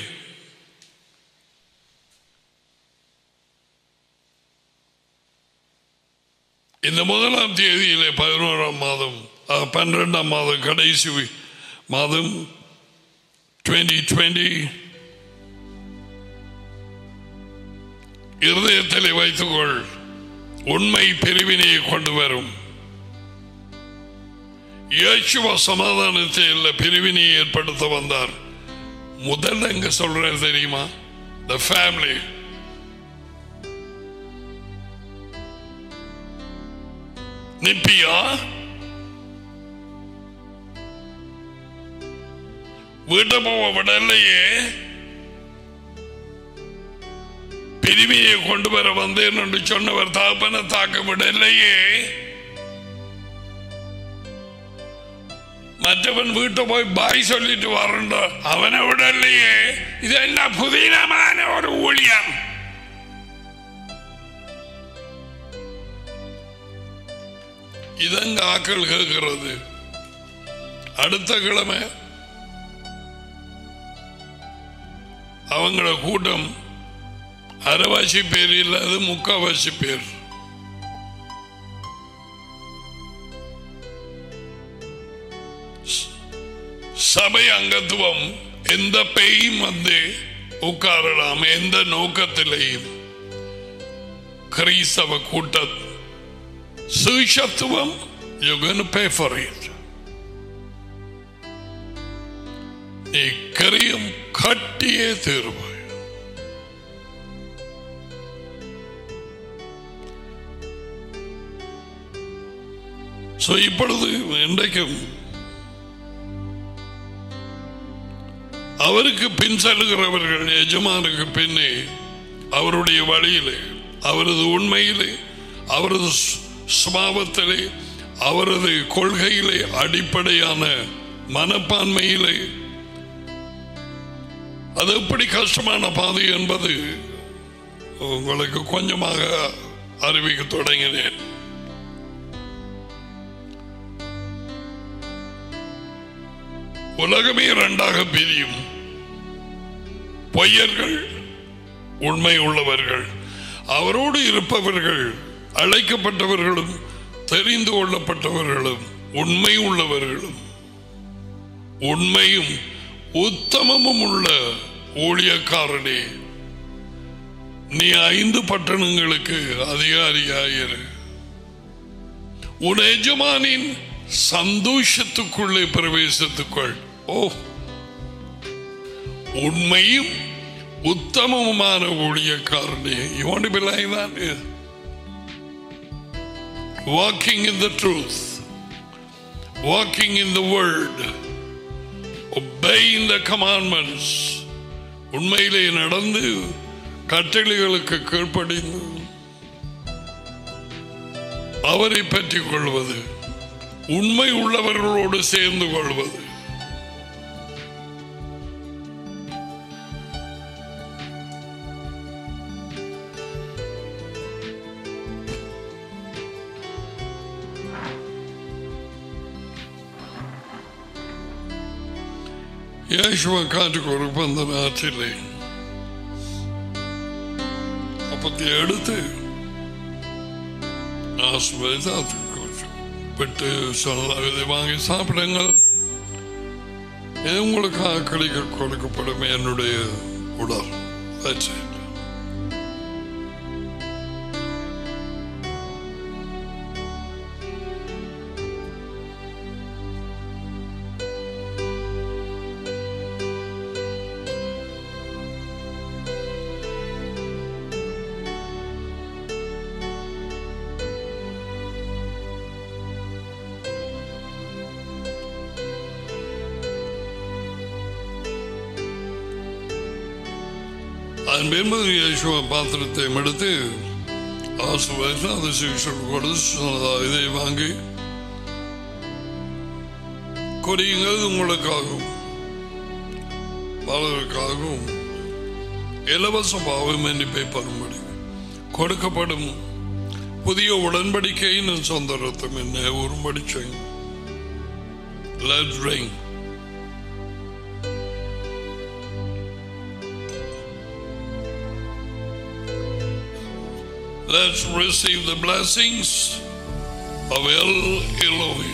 இந்த முதலாம் தேதியிலே பதினோராம் மாதம் அஹ், பன்னிரெண்டாம் மாதம் கடைசி மாதம் டுவெண்ட்டி டுவெண்ட்டி இருதயத்திலே வைத்துக்கொள் உண்மை பிரிவினையை கொண்டு வரும் இயேசுவ சமாதானத்தை இல்ல பிரிவினையை ஏற்படுத்த வந்தார் முதல்ல எங்க சொல்றாரு தெரியுமா த ஃபேமிலி நிப்பியா வீட்டை போக விடலையே பிரிவியை கொண்டு வர வந்தேன் என்று சொன்னவர் தாப்பனை தாக்க விடலையே மற்றவன் வீட்டை போய் பாய் சொல்லிட்டு வரണ്ട அவனை விடலையே இதெல்லாம் புதினமான ஒரு ஊழியம் இதங்க ஆக்கள் கேட்கிறது அடுத்த கிழமை அவங்கள கூட்டம் அரைவாசி பேர் இல்லாத முக்காவாசி பேர் சபை அங்கத்துவம் எந்த பேயும் வந்து உட்காரலாம் எந்த நோக்கத்திலேயும் கிறிஸ்தவ கூட்ட சுவிசத்துவம் you gonna pay for it நீ கரியம் கட்டியே தீர்வாய் So, இப்பொழுது இன்றைக்கும் அவருக்கு பின் செல்கிறவர்கள் எஜமானுக்கு பின்னே அவருடைய வழியிலே அவரது உண்மையிலே அவரது சு- சுபாவத்திலே அவரது கொள்கையிலே அடிப்படையான மனப்பான்மையிலே அது எப்படி கஷ்டமான பாதை என்பது உங்களுக்கு கொஞ்சமாக அறிவிக்க தொடங்கினேன் உலகமே இரண்டாக பிரியும் பொய்யர்கள் உண்மை உள்ளவர்கள் அவரோடு இருப்பவர்கள் அழைக்கப்பட்டவர்களும் தெரிந்து கொள்ளப்பட்டவர்களும் உண்மை உள்ளவர்களும் உண்மையும் உத்தமமும் உள்ள ஊழியக்காரனே நீ ஐந்து பட்டணங்களுக்கு அதிகாரியாயிரு உன் எஜமானின் சந்தோஷத்துக்குள்ளே பிரவேசத்துக்குள் ஓ உண்மையும் உத்தமமான ஊழியக்காரனே you want to be like that Yeah. walking in the truth walking in the word obeying the commandments உண்மையிலே நடந்து கட்டளைகளுக்கு கீழ்ப்படிந்து அவரை பற்றிக் கொள்வது உண்மை உள்ளவர்களோடு சேர்ந்து கொள்வது യേശുവ കാറ്റ് കൊടുക്കുന്ന നാട്ടിലെ அப்பத்தை எடுத்து ஆஸ்வதித்து விட்டு சொன்னதாக இதை வாங்கி சாப்பிடுங்கள் இது உங்களுக்கு ஆக்களிக்க கொடுக்கப்படும் என்னுடைய உடல் That's it. அதன் பின்பு யேசுவ பாத்திரத்தை எடுத்து ஆசுவாய்த்து அதை சிகிச்சை கொடுத்து சொன்னதா இதை வாங்கி கொடியுங்கள் உங்களுக்காகவும் பலருக்காகவும் இலவச பாவ மன்னிப்பை பெறும்படி கொடுக்கப்படும் புதிய உடன்படிக்கையின் சொந்த ரத்தம் என்ன உரும்படி செய்யும் Let's drink. Let's receive the blessings of El Elohim.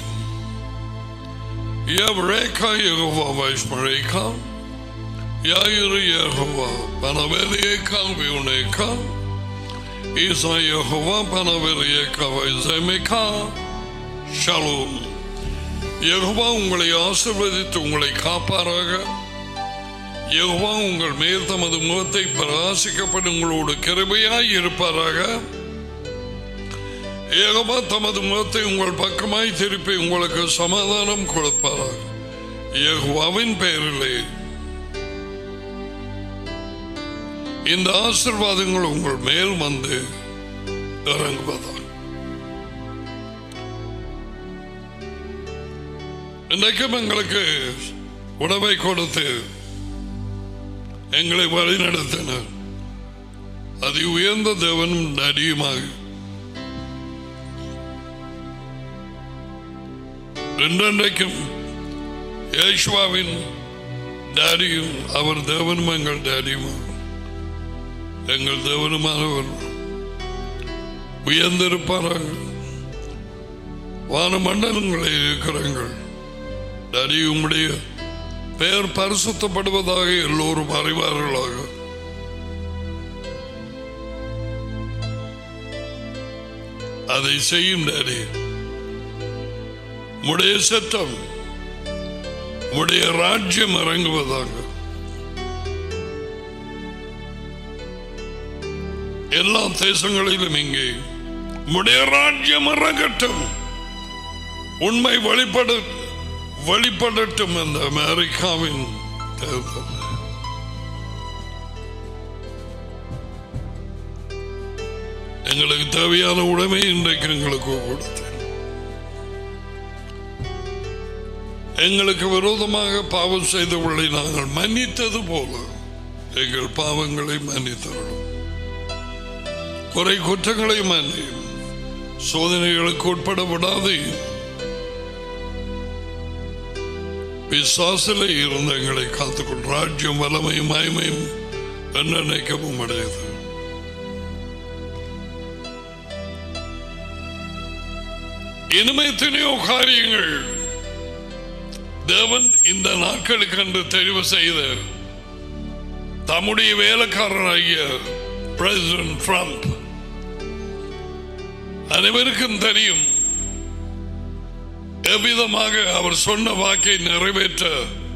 Yavreka Yehova Vaishmareka, Yair Yehova Panaveleka Viuneka, Isa Yehova Panaveleka Vaizemeka, Shalom. Jehovah உங்களை ஆசிர்வதித்து உங்களை காப்பாராக யெகோவா உங்கள் மேல் தமது முகத்தை பிரகாசிக்கப்பட்டு உங்களோடு கிருபையாய் இருப்பாராக யெகோவா தமது முகத்தை உங்கள் பக்கமாய் திருப்பி உங்களுக்கு சமாதானம் கொடுப்பாராக யெகோவாவின் பெயரிலே இந்த ஆசிர்வாதங்கள் உங்கள் மேல் வந்து இறங்குவதாக இன்றைக்கும் எங்களுக்கு உணவை கொடுத்து எங்களை வழிநடத்தினர் அதி உயர்ந்த தேவனும் நடியுமாக என்றென்றைக்கும் யேசுவாவின் டேடியும் அவர் தேவனும் எங்கள் டேடியும் எங்கள் தேவனுமானவர் உயர்ந்திருப்பார்கள் வானமண்டலங்களில் இருக்கிறார்கள் டேடி உம்முடைய பெயர் பரிசுத்தப்படுவதாக எல்லோரும் அறிவார்களாக அதை செய்யும் டேடி உடைய சட்டம் உடைய ராஜ்யம் இறங்குவதாக எல்லா தேசங்களிலும் இங்கே உடைய ராஜ்யம் இறங்கட்டும் உண்மை வெளிப்பட வெளிப்படட்டும் அந்த அமெரிக்காவின் தேர்தல் எங்களுக்கு தேவையான உடைமை இன்றைக்கு எங்களுக்கு கொடுத்தேன் எங்களுக்கு விரோதமாக பாவம் செய்தவர்களை நாங்கள் மன்னித்தது போல எங்கள் பாவங்களை மன்னித்தருளும் குறை குற்றங்களை மன்னியும் சோதனைகளுக்கு உட்பட விடாது விசுவாசில இருந்த எங்களை காத்துக்கொள் ராஜ்யம் வல்லமையும் மயமையும் நினைக்கவும் அடையது இனிமே எத்தனையோ காரியங்கள் தேவன் இந்த நாட்களுக்கு என்று தெரிவு செய்த தம்முடைய வேலைக்காரனாகிய பிரசிடன்ட் ட்ரம்ப் அனைவருக்கும் தெரியும் எவ்விதமாக அவர் சொன்ன வாக்கை நிறைவேற்ற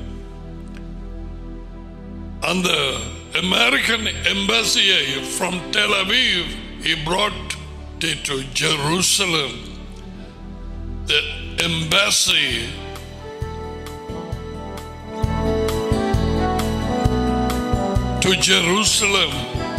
அந்த அமெரிக்கன் எம்பசியை from Tel Aviv he brought it to Jerusalem the embassy to Jerusalem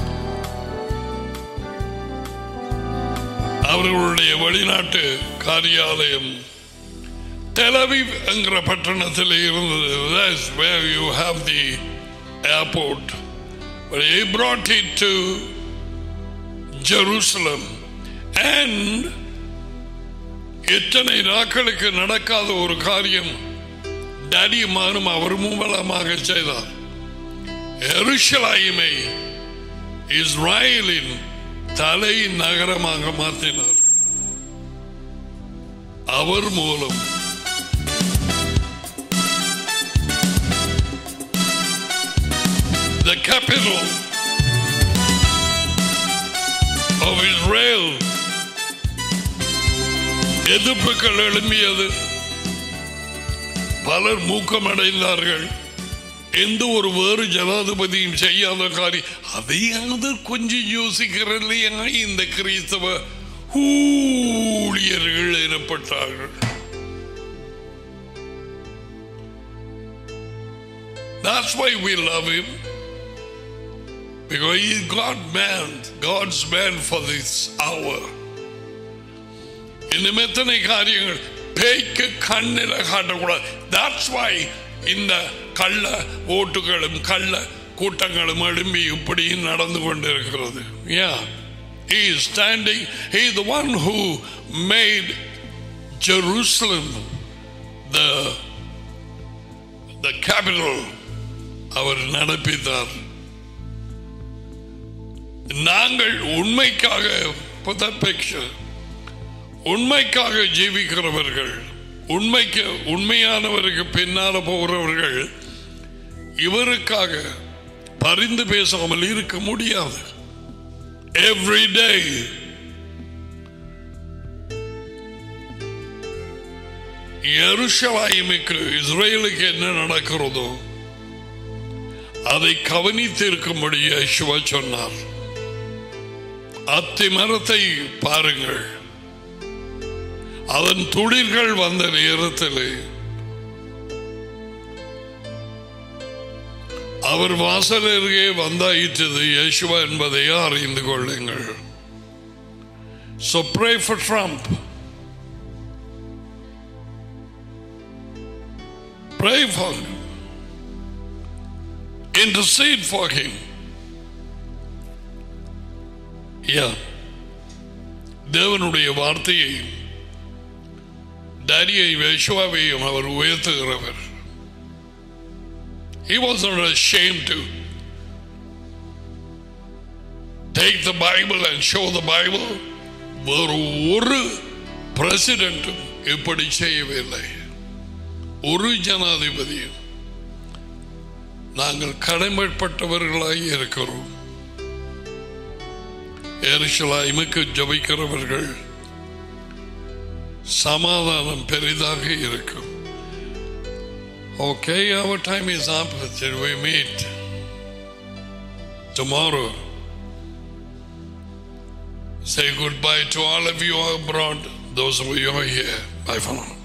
அவர்களுடைய வெளிநாட்டு காரியாலயம் டெலவிவ் என்கிற பட்டணத்தில் இருந்தது That's where you have the airport. But he brought it to Jerusalem. And எத்தனை நாட்களுக்கு நடக்காத ஒரு காரியம் டேடியுமானும் அவர் மூலமாக செய்தார் எருஷலாயுமை இஸ்ராயலின் தலை நகரமாக மாற்றினார் அவர் மூலம் the capital of Israel எதிர்ப்புகள் எழும்பியது பலர் மூக்கமடைந்தார்கள் எந்த ஒரு வேறு ஜனாதிபதியும் செய்யாத காரியம் அதையாவது கொஞ்சம் யோசிக்கிறல்லையா இந்த கிறிஸ்தவ ஊழியர்கள் எனப்பட்டார்கள் That's why we love him. Because he's God man, God's man for this hour. இன்னும் எத்தனை காரியங்கள் பேய்க்கு கண்ணில் காட்டக்கூடாது That's why இந்த கள்ள ஓட்டுகளும் கள்ள கூட்டங்களும் எழும்பி இப்படி நடந்து கொண்டிருக்கிறது Yeah. He is standing, he is the one who made Jerusalem the the capital அவர் நடப்பித்தார் நாங்கள் உண்மைக்காக புதப்பெக்ஷ உண்மைக்காக ஜீவிக்கிறவர்கள் உண்மைக்கு உண்மையானவருக்கு பின்னால போகிறவர்கள் இவருக்காக பரிந்து பேசாமல் இருக்க முடியாது எவ்ரி டே எருஷலாயிமுக்கு இஸ்ரேலுக்கு என்ன நடக்கிறதோ அதை கவனித்து இருக்கும்படி யேசுவா சொன்னார் அத்தி மரத்தை பாருங்கள் அதன் துளிர்கள் வந்த நேரத்தில் அவர் வாசல் அருகே வந்தாயிற்றது யேசுவா என்பதை அறிந்து கொள்ளுங்கள் So pray for Trump. Pray for him. Intercede for him. Yeah. தேவனுடைய வார்த்தையை டேடியை யேசுவாவையும் அவர் உயர்த்துகிறவர் He wasn't ashamed to take the Bible and show the Bible. வேறு ஒரு பிரசிடென்ட்டும் இப்படி செய்யவில்லை ஒரு ஜனாதிபதியும் நாங்கள் கடமைப்பட்டவர்களாய் இருக்கிறோம் எரிசலாய்முக்கு ஜபிக்கிறவர்கள் சமாதானம் பெரிதாக இருக்கும் Okay, our time is up. Till we meet tomorrow. Say goodbye to all of you abroad, those of you who are here. Bye for now.